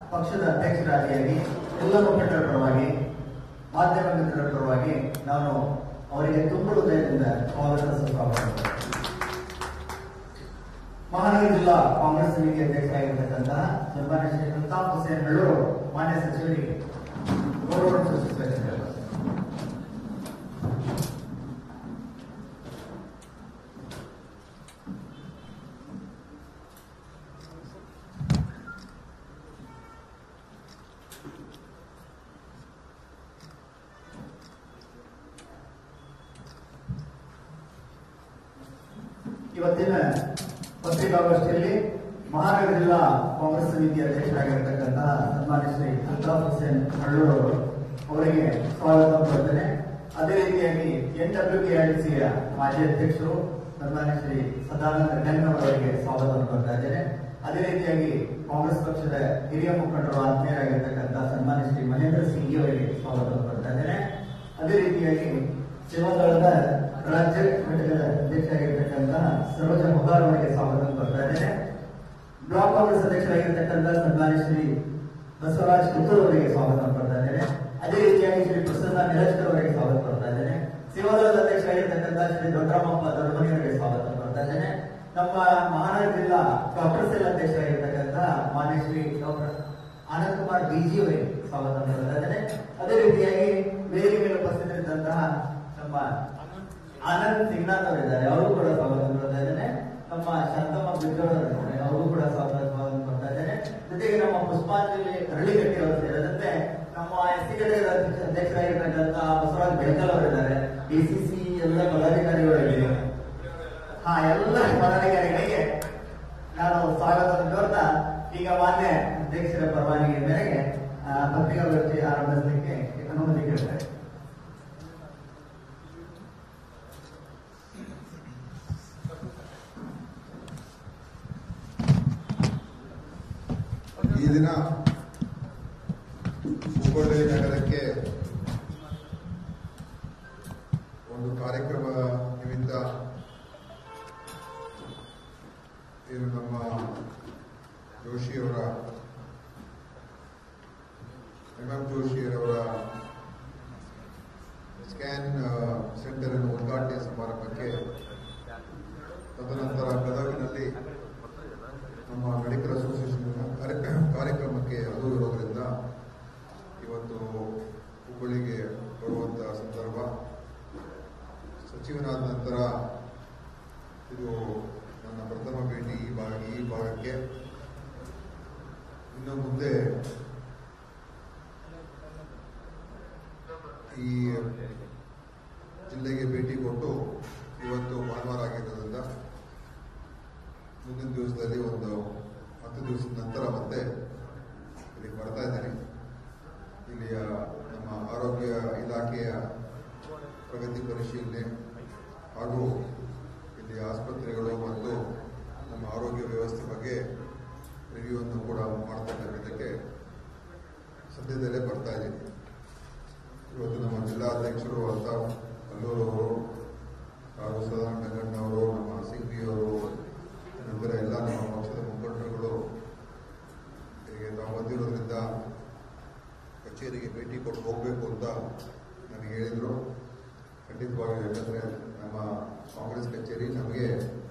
ಪಕ್ಷದ ಅಧ್ಯಕ್ಷರಾಗಿಯಾಗಿ ಎಲ್ಲ ಮುಖಂಡರ ಪರವಾಗಿ ಮಾಧ್ಯಮ ಮಿತ್ರರ ಪರವಾಗಿ ನಾನು ಅವರಿಗೆ ತುಂಬ ಹೃದಯದಿಂದ ಸ್ವಾಗತ ಸುಸ್ವಾಗತ ಮಹಾನಗರ ಜಿಲ್ಲಾ ಕಾಂಗ್ರೆಸ್ ಸಮಿತಿ ಅಧ್ಯಕ್ಷರಾಗಿರ್ತಕ್ಕಂತಹ ಸನ್ಮಾನ್ಯ ಶ್ರೀ ಪ್ರತಾಪ್ ಹುಸೇನ್ ಬೆಳ್ಳೂರು ಮಾನ್ಯ ಸಚಿವರಿಗೆ ಗೌರವ ಸೂಚಿಸಬೇಕು ಇವತ್ತಿನ ಪತ್ರಿಕಾಗೋಷ್ಠಿಯಲ್ಲಿ ಮಹಾನಗರ ಜಿಲ್ಲಾ ಕಾಂಗ್ರೆಸ್ ಸಮಿತಿ ಅಧ್ಯಕ್ಷರಾಗಿರ್ತಕ್ಕಂತಹ ಸನ್ಮಾನ್ಯ ಶ್ರೀ ಅಲ್ತಾಫ್ ಹುಸೇನ್ ಹಳ್ಳೂರು ಅವರು ಅವರಿಗೆ ಸ್ವಾಗತ ಕೊಡ್ತೇನೆ ಅದೇ ರೀತಿಯಾಗಿ ಎನ್ ಡಬ್ಲ್ಯೂ ಕೆ ಮಾಜಿ ಅಧ್ಯಕ್ಷರು ಸನ್ಮಾನ್ಯ ಶ್ರೀ ಸದಾನಂದ ಗಂಗರ್ ಅವರಿಗೆ ಸ್ವಾಗತ ಕೊಡ್ತಾ ಇದ್ದೇನೆ ಅದೇ ರೀತಿಯಾಗಿ ಕಾಂಗ್ರೆಸ್ ಪಕ್ಷದ ಹಿರಿಯ ಮುಖಂಡರು ಆತ್ಮೀಯರಾಗಿರ್ತಕ್ಕಂತಹ ಸನ್ಮಾನ್ಯ ಶ್ರೀ ಮಹೇಂದ್ರ ಸಿಂಗ್ ಅವರಿಗೆ ಸ್ವಾಗತ ಕೊಡ್ತಾ ಇದ್ದೇನೆ ಅದೇ ರೀತಿಯಾಗಿ ಸೇವಾದಳದ ರಾಜ್ಯ ಘಟಕದ ಅಧ್ಯಕ್ಷರಾಗಿರ್ತಕ್ಕಂತಹ ಸರೋಜ ಮುಗಾರ್ ಅವರಿಗೆ ಸ್ವಾಗತ ಕೊಡ್ತಾ ಇದ್ದೇನೆ ಬ್ಲಾಕ್ ಕಾಂಗ್ರೆಸ್ ಅಧ್ಯಕ್ಷರಾಗಿರ್ತಕ್ಕಂತಹ ಸನ್ಮಾನ್ಯ ಶ್ರೀ ಬಸವರಾಜ್ ಪುತ್ತೂರ್ ಅವರಿಗೆ ಸ್ವಾಗತ ಕೊಡ್ತಾ ಇದ್ದೇನೆ ಅದೇ ರೀತಿಯಾಗಿ ಶ್ರೀ ಪ್ರಸನ್ನ ನಿರಜ್ಕರ್ ಅವರಿಗೆ ಸ್ವಾಗತ ಕೊಡ್ತಾ ಇದ್ದೇನೆ ಸೇವಾದಳದ ಅಧ್ಯಕ್ಷರಾಗಿರ್ತಕ್ಕಂತಹ ಶ್ರೀ ದೊಡ್ಡರಾಮಪ್ಪ ದೊಡ್ಡಮನಿ ಅವರಿಗೆ ಸ್ವಾಗತ ಕೊಡ್ತಾ ಇದ್ದೇನೆ ನಮ್ಮ ಮಹಾನಗರ ಜಿಲ್ಲಾ ಡಾಕ್ಟರ್ ಸೆಲ್ ಅಧ್ಯಕ್ಷರಾಗಿರ್ತಕ್ಕಂತಹ ಮಾನ್ಯ ಶ್ರೀ ಡಾಕ್ಟರ್ ಆನಂದ್ ಕುಮಾರ್ ಬಿಜಿ ಅವರಿಗೆ ಸ್ವಾಗತ ಕೊಡ್ತಾ ಇದ್ದೇನೆ ಅದೇ ರೀತಿಯಾಗಿ ವೇದಿಕೆ ಮೇಲೆ ಉಪಸ್ಥಿತರಿದ್ದಂತಹ ನಮ್ಮ ಆನಂದ್ ಸಿಂಗ್ನಾಥ್ ಅವರಿದ್ದಾರೆ ಅವರು ಕೂಡ ಸ್ವಾಗತ ಕೊಡ್ತಾ ಇದ್ದೇನೆ ನಮ್ಮ ಶಾಂತಮ್ಮ ಬಿದ್ದೋಡ್ ಅವರಿದ್ದಾರೆ ಅವರು ಕೂಡ ಸ್ವಾಗತ ಸ್ವಾಗತ ಕೊಡ್ತಾ ಇದ್ದೇನೆ ಜೊತೆಗೆ ನಮ್ಮ ಪುಷ್ಪಾಂಜಲಿ ಅರಳಿಗಟ್ಟಿ ಅವರು ಸೇರಿದಂತೆ ನಮ್ಮ ಎಸ್ ಸಿ ಅಧ್ಯಕ್ಷರಾಗಿರ್ತಕ್ಕಂಥ ಬಸವರಾಜ್ ಬೆಳಕಲ್ ಅವರಿದ್ದಾರೆ ಡಿಸಿಸಿ ಎಲ್ಲ ಪದಾಧಿಕಾರಿಗಳಿವೆ ಹಾ ಎಲ್ಲ ಪದಾಧಿಕಾರಿಗಳಿಗೆ ನಾನು ಸ್ವಾಗತ ಕೋರ್ತಾ ಈಗ ಮಾನ್ಯ ಅಧ್ಯಕ್ಷರ ಪರವಾನಗಿ ಮೇರೆಗೆ ಆ, ಪತ್ರಿಕಾಗೋಷ್ಠಿ ಆರಂಭಿಸಲಿಕ್ಕೆ ಅನುಮತಿ ಕೇಳ್ತೇನೆ ಈ ದಿನ ಹುಬ್ಬಳ್ಳಿ ನಗರಕ್ಕೆ ಒಂದು ಕಾರ್ಯಕ್ರಮ ನಿಮಿತ್ತ ಇದು ನಮ್ಮ ಜೋಶಿಯವರ ಎಂ ಎಂ ಜೋಶಿಯವರ ಸ್ಕ್ಯಾನ್ ಸೆಂಟರ್ ಅನ್ನು ಉದ್ಘಾಟನೆ ಸಮಾರಂಭಕ್ಕೆ ತದನಂತರ ಗದಗಿನಲ್ಲಿ ನಮ್ಮ ಮೆಡಿಕಲ್ ಅಸೋಸಿಯೇಷನ್ ಕಾರ್ಯಕ್ರಮಕ್ಕೆ ಅದು ಇರೋದ್ರಿಂದ ಇವತ್ತು ಹುಬ್ಬಳ್ಳಿಗೆ ಬರುವಂಥ ಸಂದರ್ಭ ಸಚಿವನಾದ ನಂತರ ಇದು ನನ್ನ ಪ್ರಥಮ ಭೇಟಿ ಈ ಭಾಗ ಈ ಭಾಗಕ್ಕೆ ಇನ್ನು ಮುಂದೆ ಈ ಜಿಲ್ಲೆಗೆ ಭೇಟಿ ಕೊಟ್ಟು ಇವತ್ತು ಭಾನುವಾರ ಆಗಿರೋದ್ರಿಂದ ಮುಂದಿನ ದಿವಸದಲ್ಲಿ ಒಂದು ಹತ್ತು ದಿವಸದ ನಂತರ ಮತ್ತೆ ಇಲ್ಲಿಗೆ ಬರ್ತಾ ಇದ್ದೀನಿ ಇಲ್ಲಿಯ ನಮ್ಮ ಆರೋಗ್ಯ ಇಲಾಖೆಯ ಪ್ರಗತಿ ಪರಿಶೀಲನೆ ಹಾಗೂ ಇಲ್ಲಿ ಆಸ್ಪತ್ರೆಗಳು ಮತ್ತು ನಮ್ಮ ಆರೋಗ್ಯ ವ್ಯವಸ್ಥೆ ಬಗ್ಗೆ ರಿವ್ಯೂವನ್ನು ಕೂಡ ಮಾಡ್ತಕ್ಕಂಥದ್ದಕ್ಕೆ ಸದ್ಯದಲ್ಲೇ ಬರ್ತಾ ಇದ್ದೀನಿ ಇವತ್ತು ನಮ್ಮ ಜಿಲ್ಲಾಧ್ಯಕ್ಷರು ಅಂತ ಅಲ್ಲೂರು ಅವರು ಹಾಗೂ ಸದಾನಂದ ಗಣ್ಣವರು ನಮ್ಮ ಸಿಂಘಿ ಅವರು ನಂತರ ಎಲ್ಲ ನಮ್ಮ ಪಕ್ಷದ ಮುಖಂಡರುಗಳು ಇಲ್ಲಿಗೆ ತಾವು ಬಂದಿರೋದ್ರಿಂದ ಕಚೇರಿಗೆ ಭೇಟಿ ಕೊಟ್ಟು ಹೋಗಬೇಕು ಅಂತ ನನಗೆ ಹೇಳಿದರು ಖಂಡಿತವಾಗಿ ಯಾಕಂದರೆ ನಮ್ಮ ಕಾಂಗ್ರೆಸ್ ಕಚೇರಿ ನಮಗೆ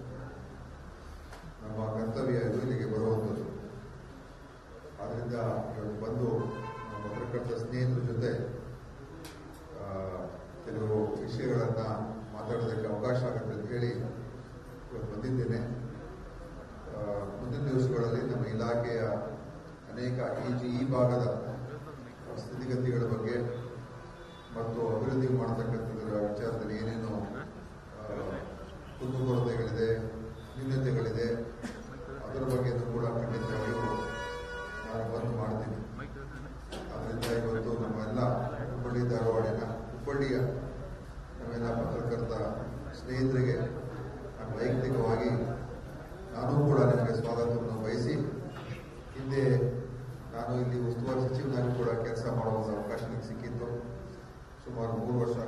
ನಮ್ಮ ಕರ್ತವ್ಯ ಇದು ಇಲ್ಲಿಗೆ ಬರುವಂಥದ್ದು ಆದ್ದರಿಂದ ಇವತ್ತು ಬಂದು ನಮ್ಮ ಪತ್ರಕರ್ತ ಸ್ನೇಹಿತರ ಜೊತೆ ಆ, ಕೆಲವು ವಿಷಯಗಳನ್ನು ಮಾತಾಡೋದಕ್ಕೆ ಅವಕಾಶ ಆಗುತ್ತೆ ಅಂತ ಹೇಳಿ ಇವತ್ತು ಬಂದಿದ್ದೇನೆ ಆ, ಮುಂದಿನ ದಿವಸಗಳಲ್ಲಿ ನಮ್ಮ ಇಲಾಖೆಯ ಅನೇಕ ಈ ಜಿ- ಈ ಭಾಗದ ಸ್ಥಿತಿಗತಿಗಳ ಬಗ್ಗೆ ಮತ್ತು ಅಭಿವೃದ್ಧಿ ಮಾಡತಕ್ಕಂಥದ್ರ ವಿಚಾರದಲ್ಲಿ ಏನೇನು ಆ, ಕುಂದುಕೊರತೆಗಳಿದೆ ನ್ಯೂನತೆಗಳಿದೆ ಅದರ ಬಗ್ಗೆನೂ ಕೂಡ ಖಂಡಿತವಾಗಿಯೂ ನಾನು ಬಂದು ಮಾಡ್ತೀನಿ ಅದರಿಂದ ಇವತ್ತು ನಮ್ಮೆಲ್ಲ ಹುಬ್ಬಳ್ಳಿ ಧಾರವಾಡಿನ ಹುಬ್ಬಳ್ಳಿಯ ನಮ್ಮೆಲ್ಲ ಪತ್ರಕರ್ತ ಸ್ನೇಹಿತರಿಗೆ ನಾನು ವೈಯಕ್ತಿಕವಾಗಿ ನಾನು ಕೂಡ ನಿಮಗೆ ಸ್ವಾಗತವನ್ನು ಬಯಸಿ ಹಿಂದೆ ನಾನು ಇಲ್ಲಿ ಉಸ್ತುವಾರಿ ಸಚಿವನಾಗಿ ಕೂಡ ಕೆಲಸ ಮಾಡುವ ಅವಕಾಶ ನನಗೆ ಸಿಕ್ಕಿತ್ತು ಸುಮಾರು ಮೂರು ವರ್ಷ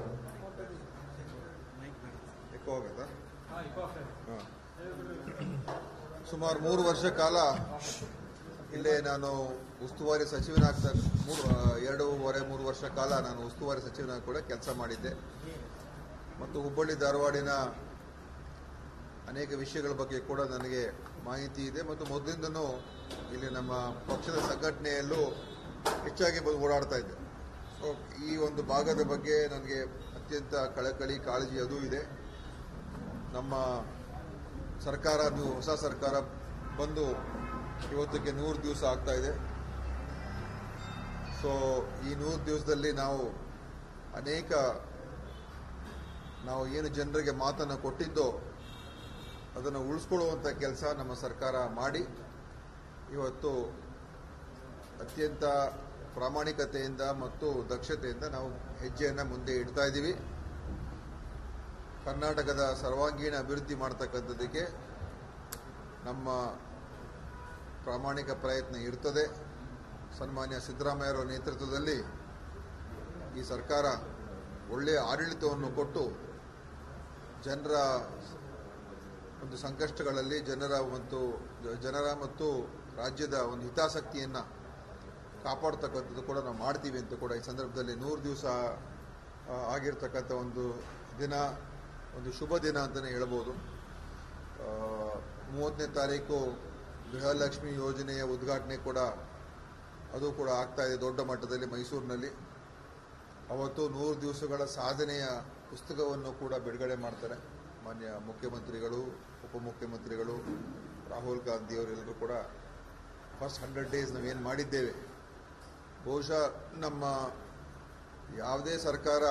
ಎಕೋ ಆಗುತ್ತಾ ಹಾಂ. ಸುಮಾರು ಮೂರು ವರ್ಷ ಕಾಲ ಇಲ್ಲೇ ನಾನು ಉಸ್ತುವಾರಿ ಸಚಿವನಾಗ್ತಾ ಮೂರು ಆ, ಎರಡೂವರೆ ಮೂರು ವರ್ಷ ಕಾಲ ನಾನು ಉಸ್ತುವಾರಿ ಸಚಿವನಾಗಿ ಕೂಡ ಕೆಲಸ ಮಾಡಿದ್ದೆ ಮತ್ತು ಹುಬ್ಬಳ್ಳಿ ಧಾರವಾಡಿನ ಅನೇಕ ವಿಷಯಗಳ ಬಗ್ಗೆ ಕೂಡ ನನಗೆ ಮಾಹಿತಿ ಇದೆ ಮತ್ತು ಮೊದಲಿಂದನೂ ಇಲ್ಲಿ ನಮ್ಮ ಪಕ್ಷದ ಸಂಘಟನೆಯಲ್ಲೂ ಹೆಚ್ಚಾಗಿ ಬಂದು ಓಡಾಡ್ತಾ ಇದ್ದೆ ಸೊ ಈ ಒಂದು ಭಾಗದ ಬಗ್ಗೆ ನನಗೆ ಅತ್ಯಂತ ಕಳಕಳಿ ಕಾಳಜಿ ಅದೂ ಇದೆ ನಮ್ಮ ಸರ್ಕಾರ ನೀವು ಹೊಸ ಸರ್ಕಾರ ಬಂದು ಇವತ್ತಿಗೆ ನೂರು ದಿವಸ ಆಗ್ತಾ ಇದೆ ಸೊ ಈ ನೂರು ದಿವಸದಲ್ಲಿ ನಾವು ಅನೇಕ ನಾವು ಏನು ಜನರಿಗೆ ಮಾತನ್ನು ಕೊಟ್ಟಿದ್ದೋ ಅದನ್ನು ಉಳಿಸ್ಕೊಳ್ಳುವಂಥ ಕೆಲಸ ನಮ್ಮ ಸರ್ಕಾರ ಮಾಡಿ ಇವತ್ತು ಅತ್ಯಂತ ಪ್ರಾಮಾಣಿಕತೆಯಿಂದ ಮತ್ತು ದಕ್ಷತೆಯಿಂದ ನಾವು ಹೆಜ್ಜೆಯನ್ನು ಮುಂದೆ ಇಡ್ತಾ ಇದ್ದೀವಿ ಕರ್ನಾಟಕದ ಸರ್ವಾಂಗೀಣ ಅಭಿವೃದ್ಧಿ ಮಾಡ್ತಕ್ಕಂಥದ್ದಕ್ಕೆ ನಮ್ಮ ಪ್ರಾಮಾಣಿಕ ಪ್ರಯತ್ನ ಇರ್ತದೆ ಸನ್ಮಾನ್ಯ ಸಿದ್ದರಾಮಯ್ಯವರ ನೇತೃತ್ವದಲ್ಲಿ ಈ ಸರ್ಕಾರ ಒಳ್ಳೆಯ ಆಡಳಿತವನ್ನು ಕೊಟ್ಟು ಜನರ ಒಂದು ಸಂಕಷ್ಟಗಳಲ್ಲಿ ಜನರ ಮತ್ತು ಜನರ ಮತ್ತು ರಾಜ್ಯದ ಒಂದು ಹಿತಾಸಕ್ತಿಯನ್ನು ಕಾಪಾಡ್ತಕ್ಕಂಥದ್ದು ಕೂಡ ನಾವು ಮಾಡ್ತೀವಿ ಅಂತ ಕೂಡ ಈ ಸಂದರ್ಭದಲ್ಲಿ ನೂರು ದಿವಸ ಆ, ಆಗಿರ್ತಕ್ಕಂಥ ಒಂದು ದಿನ ಒಂದು ಶುಭ ದಿನ ಅಂತಲೇ ಹೇಳ್ಬೋದು ಆ, ಮೂವತ್ತನೇ ತಾರೀಕು ಗೃಹಲಕ್ಷ್ಮಿ ಯೋಜನೆಯ ಉದ್ಘಾಟನೆ ಕೂಡ ಅದು ಕೂಡ ಆಗ್ತಾ ಇದೆ ದೊಡ್ಡ ಮಟ್ಟದಲ್ಲಿ ಮೈಸೂರಿನಲ್ಲಿ ಅವತ್ತು ನೂರು ದಿವಸಗಳ ಸಾಧನೆಯ ಪುಸ್ತಕವನ್ನು ಕೂಡ ಬಿಡುಗಡೆ ಮಾಡ್ತಾರೆ ಮಾನ್ಯ ಮುಖ್ಯಮಂತ್ರಿಗಳು ಉಪಮುಖ್ಯಮಂತ್ರಿಗಳು ರಾಹುಲ್ ಗಾಂಧಿ ಅವರೆಲ್ಲರೂ ಕೂಡ ಫಸ್ಟ್ ಹಂಡ್ರೆಡ್ ಡೇಸ್ ನಾವೇನು ಮಾಡಿದ್ದೇವೆ ಬಹುಶಃ ನಮ್ಮ ಯಾವುದೇ ಸರ್ಕಾರ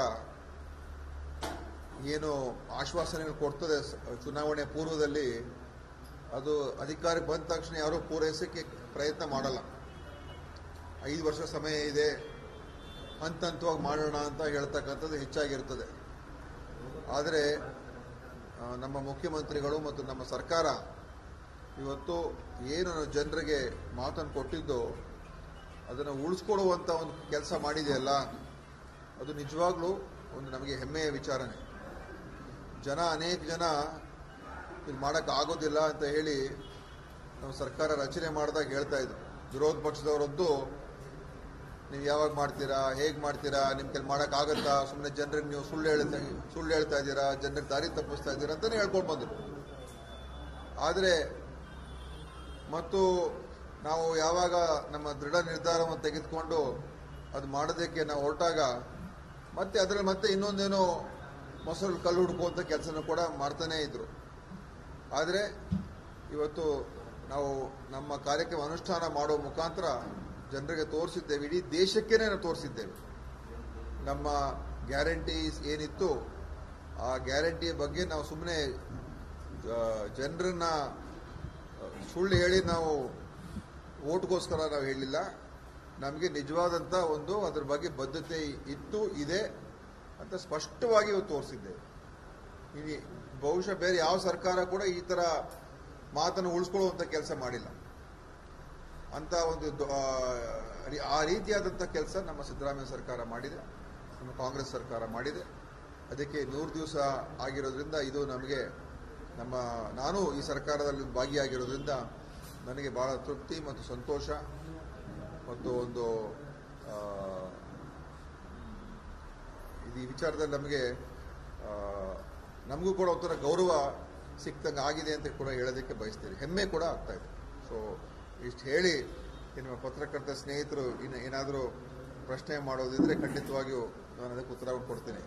ಏನು ಆಶ್ವಾಸನೆಗಳು ಕೊಡ್ತದೆ ಸ- ಚುನಾವಣೆ ಪೂರ್ವದಲ್ಲಿ ಅದು ಅಧಿಕಾರಕ್ಕೆ ಬಂದ ತಕ್ಷಣ ಯಾರೂ ಪೂರೈಸೋಕ್ಕೆ ಪ್ರಯತ್ನ ಮಾಡಲ್ಲ ಐದು ವರ್ಷ ಸಮಯ ಇದೆ ಹಂತ ಹಂತವಾಗಿ ಮಾಡೋಣ ಅಂತ ಹೇಳ್ತಕ್ಕಂಥದ್ದು ಹೆಚ್ಚಾಗಿರ್ತದೆ ಆದರೆ ಆ, ನಮ್ಮ ಮುಖ್ಯಮಂತ್ರಿಗಳು ಮತ್ತು ನಮ್ಮ ಸರ್ಕಾರ ಇವತ್ತು ಏನು ಜನರಿಗೆ ಮಾತನ್ನು ಕೊಟ್ಟಿದ್ದು ಅದನ್ನು ಉಳಿಸ್ಕೊಡುವಂಥ ಒಂದು ಕೆಲಸ ಮಾಡಿದೆಯಲ್ಲ ಅದು ನಿಜವಾಗ್ಲೂ ಒಂದು ನಮಗೆ ಹೆಮ್ಮೆಯ ವಿಚಾರನೆ ಜನ ಅನೇಕ ಜನ ಇದು ಮಾಡೋಕ್ಕೆ ಆಗೋದಿಲ್ಲ ಅಂತ ಹೇಳಿ ನಮ್ಮ ಸರ್ಕಾರ ರಚನೆ ಮಾಡಿದಾಗ ಹೇಳ್ತಾ ಇದ್ರು ವಿರೋಧ ಪಕ್ಷದವರದ್ದು ನೀವು ಯಾವಾಗ ಮಾಡ್ತೀರಾ ಹೇಗೆ ಮಾಡ್ತೀರಾ ನಿಮ್ಮ ಕೈಲಿ ಮಾಡೋಕ್ಕಾಗತ್ತಾ ಸುಮ್ಮನೆ ಜನರಿಗೆ ನೀವು ಸುಳ್ಳು ಹೇಳ್ತಾ ಸುಳ್ಳು ಹೇಳ್ತಾ ಇದ್ದೀರಾ ಜನರಿಗೆ ದಾರಿ ತಪ್ಪಿಸ್ತಾ ಇದ್ದೀರಾ ಅಂತಲೇ ಹೇಳ್ಕೊಂಡು ಬಂದರು ಆದರೆ ಮತ್ತು ನಾವು ಯಾವಾಗ ನಮ್ಮ ದೃಢ ನಿರ್ಧಾರವನ್ನು ತೆಗೆದುಕೊಂಡು ಅದು ಮಾಡೋದಕ್ಕೆ ನಾವು ಹೊರಟಾಗ ಮತ್ತೆ ಅದರಲ್ಲಿ ಮತ್ತೆ ಇನ್ನೊಂದೇನೋ ಮೊಸರು ಕಲ್ಲು ಹುಡುಕುವಂಥ ಕೆಲಸನೂ ಕೂಡ ಮಾಡ್ತಾನೇ ಇದ್ರು ಆದರೆ ಇವತ್ತು ನಾವು ನಮ್ಮ ಕಾರ್ಯಕ್ರಮ ಅನುಷ್ಠಾನ ಮಾಡೋ ಮುಖಾಂತರ ಜನರಿಗೆ ತೋರಿಸಿದ್ದೇವೆ ಇಡೀ ದೇಶಕ್ಕೇನೆ ನಾವು ತೋರಿಸಿದ್ದೇವೆ ನಮ್ಮ ಗ್ಯಾರಂಟೀಸ್ ಏನಿತ್ತು ಆ ಗ್ಯಾರಂಟಿಯ ಬಗ್ಗೆ ನಾವು ಸುಮ್ಮನೆ ಜನರನ್ನ ಸುಳ್ಳು ಹೇಳಿ ನಾವು ಓಟ್ಗೋಸ್ಕರ ನಾವು ಹೇಳಲಿಲ್ಲ ನಮಗೆ ನಿಜವಾದಂಥ ಒಂದು ಅದ್ರ ಬಗ್ಗೆ ಬದ್ಧತೆ ಇತ್ತು ಇದೆ ಅಂತ ಸ್ಪಷ್ಟವಾಗಿ ಇವತ್ತು ತೋರಿಸಿದ್ದೇವೆ ಇനി ಬಹುಶಃ ಬೇರೆ ಯಾವ ಸರ್ಕಾರ ಕೂಡ ಈ ಥರ ಮಾತನ್ನು ಉಳಿಸ್ಕೊಳ್ಳುವಂಥ ಕೆಲಸ ಮಾಡಿಲ್ಲ ಅಂತ ಒಂದು ದೊ- ಆ, ರಿ- ಆ ರೀತಿಯಾದಂಥ ಕೆಲಸ ನಮ್ಮ ಸಿದ್ದರಾಮಯ್ಯ ಸರ್ಕಾರ ಮಾಡಿದೆ ನಮ್ಮ ಕಾಂಗ್ರೆಸ್ ಸರ್ಕಾರ ಮಾಡಿದೆ ಅದಕ್ಕೆ ನೂರು ದಿವಸ ಆಗಿರೋದ್ರಿಂದ ಇದು ನಮಗೆ ನಮ್ಮ ನಾನು ಈ ಸರ್ಕಾರದಲ್ಲಿ ಭಾಗಿಯಾಗಿರೋದ್ರಿಂದ ನನಗೆ ಬಹಳ ತೃಪ್ತಿ ಮತ್ತು ಸಂತೋಷ ಮತ್ತು ಒಂದು ಆ, ಇದು ಈ ವಿಚಾರದಲ್ಲಿ ನಮಗೆ ಆ, ನಮಗೂ ಕೂಡ ಒಂಥರ ಗೌರವ ಸಿಕ್ತಂಗೆ ಆಗಿದೆ ಅಂತ ಕೂಡ ಹೇಳೋದಕ್ಕೆ ಬಯಸ್ತೀರಿ ಹೆಮ್ಮೆ ಕೂಡ ಆಗ್ತಾ ಇದೆ ಸೊ ಇಷ್ಟು ಹೇಳಿ ನಿಮ್ಮ ಪತ್ರಕರ್ತ ಸ್ನೇಹಿತರು ಇನ್ನು ಏನಾದರೂ ಪ್ರಶ್ನೆ ಮಾಡೋದಿದ್ರೆ ಖಂಡಿತವಾಗಿಯೂ ನಾನು ಅದಕ್ಕೆ ಉತ್ತರ ಕೊಡ್ತೀನಿ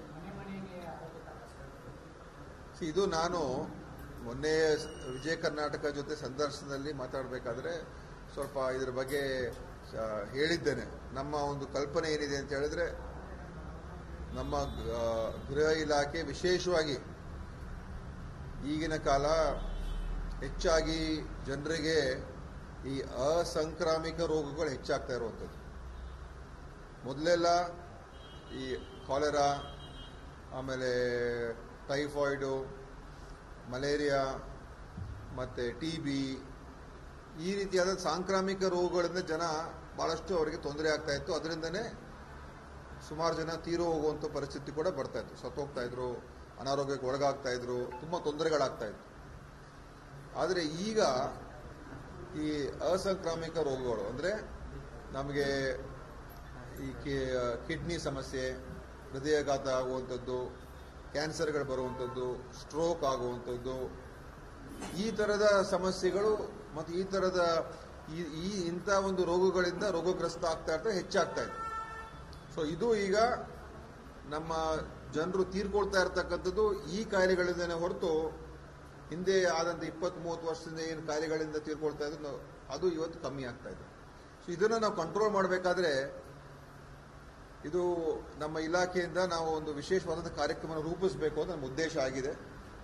See, ಇದು ನಾನು ಮೊನ್ನೆ ಸ್- ವಿಜಯ ಕರ್ನಾಟಕ ಜೊತೆ ಸಂದರ್ಶನದಲ್ಲಿ ಮಾತಾಡಬೇಕಾದ್ರೆ ಸ್ವಲ್ಪ ಇದ್ರ ಬಗ್ಗೆ ಆ, ಹೇಳಿದ್ದೇನೆ ನಮ್ಮ ಒಂದು ಕಲ್ಪನೆ ಏನಿದೆ ಅಂತ ಹೇಳಿದ್ರೆ ನಮ್ಮ ಆ, ಗೃಹ ಇಲಾಖೆ ವಿಶೇಷವಾಗಿ ಈಗಿನ ಕಾಲ ಹೆಚ್ಚಾಗಿ ಜನರಿಗೆ ಈ ಅಸಂಕ್ರಾಮಿಕ ರೋಗಗಳು ಹೆಚ್ಚಾಗ್ತಾ ಇರುವಂಥದ್ದು ಮೊದಲೆಲ್ಲ ಈ ಕಾಲೆರಾ ಆಮೇಲೆ ಟೈಫಾಯ್ಡು ಮಲೇರಿಯಾ ಮತ್ತು ಟಿ ಬಿ ಈ ರೀತಿಯಾದ ಸಾಂಕ್ರಾಮಿಕ ರೋಗಗಳಿಂದ ಜನ ಭಾಳಷ್ಟು ಅವರಿಗೆ ತೊಂದರೆ ಆಗ್ತಾ ಇತ್ತು ಅದರಿಂದನೇ ಸುಮಾರು ಜನ ತೀರೋ ಹೋಗುವಂಥ ಪರಿಸ್ಥಿತಿ ಕೂಡ ಬರ್ತಾ ಇತ್ತು ಸತ್ತೋಗ್ತಾ ಇದ್ರು ಅನಾರೋಗ್ಯಕ್ಕೆ ಒಳಗಾಗ್ತಾ ಇದ್ರು ತುಂಬ ತೊಂದರೆಗಳಾಗ್ತಾ ಇತ್ತು ಆದರೆ ಈಗ ಈ ಅಸಂಕ್ರಾಮಿಕ ರೋಗಗಳು ಅಂದರೆ ನಮಗೆ ಈ ಕಿ- ಕಿಡ್ನಿ ಸಮಸ್ಯೆ ಹೃದಯಾಘಾತ ಆಗುವಂಥದ್ದು ಕ್ಯಾನ್ಸರ್ಗಳು ಬರುವಂಥದ್ದು ಸ್ಟ್ರೋಕ್ ಆಗುವಂಥದ್ದು ಈ ಥರದ ಸಮಸ್ಯೆಗಳು ಮತ್ತು ಈ ಥರದ ಈ ಈ ಇಂಥ ಒಂದು ರೋಗಗಳಿಂದ ರೋಗಗ್ರಸ್ತ ಆಗ್ತಾ ಇರ್ತಾರೆ ಹೆಚ್ಚಾಗ್ತಾ ಇದೆ ಸೊ ಇದು ಈಗ ನಮ್ಮ ಜನರು ತೀರ್ಕೊಳ್ತಾ ಇರ್ತಕ್ಕಂಥದ್ದು ಈ ಕಾಯಿಲೆಗಳಿಂದನೇ ಹೊರತು ಹಿಂದೆ ಆದಂಥ ಇಪ್ಪತ್ತ್ ಮೂವತ್ತು ವರ್ಷದಿಂದ ಏನು ಕಾಯಿಲೆಗಳಿಂದ ತೀರ್ಕೊಳ್ತಾ ಇದ್ದು ನಾವು- ಅದು ಇವತ್ತು ಕಮ್ಮಿ ಆಗ್ತಾ ಇದೆ ಸೊ ಇದನ್ನು ನಾವು ಕಂಟ್ರೋಲ್ ಮಾಡಬೇಕಾದ್ರೆ ಇದು ನಮ್ಮ ಇಲಾಖೆಯಿಂದ ನಾವು ಒಂದು ವಿಶೇಷವಾದಂಥ ಕಾರ್ಯಕ್ರಮ ರೂಪಿಸಬೇಕು ಅಂತ ನಮ್ಮ ಉದ್ದೇಶ ಆಗಿದೆ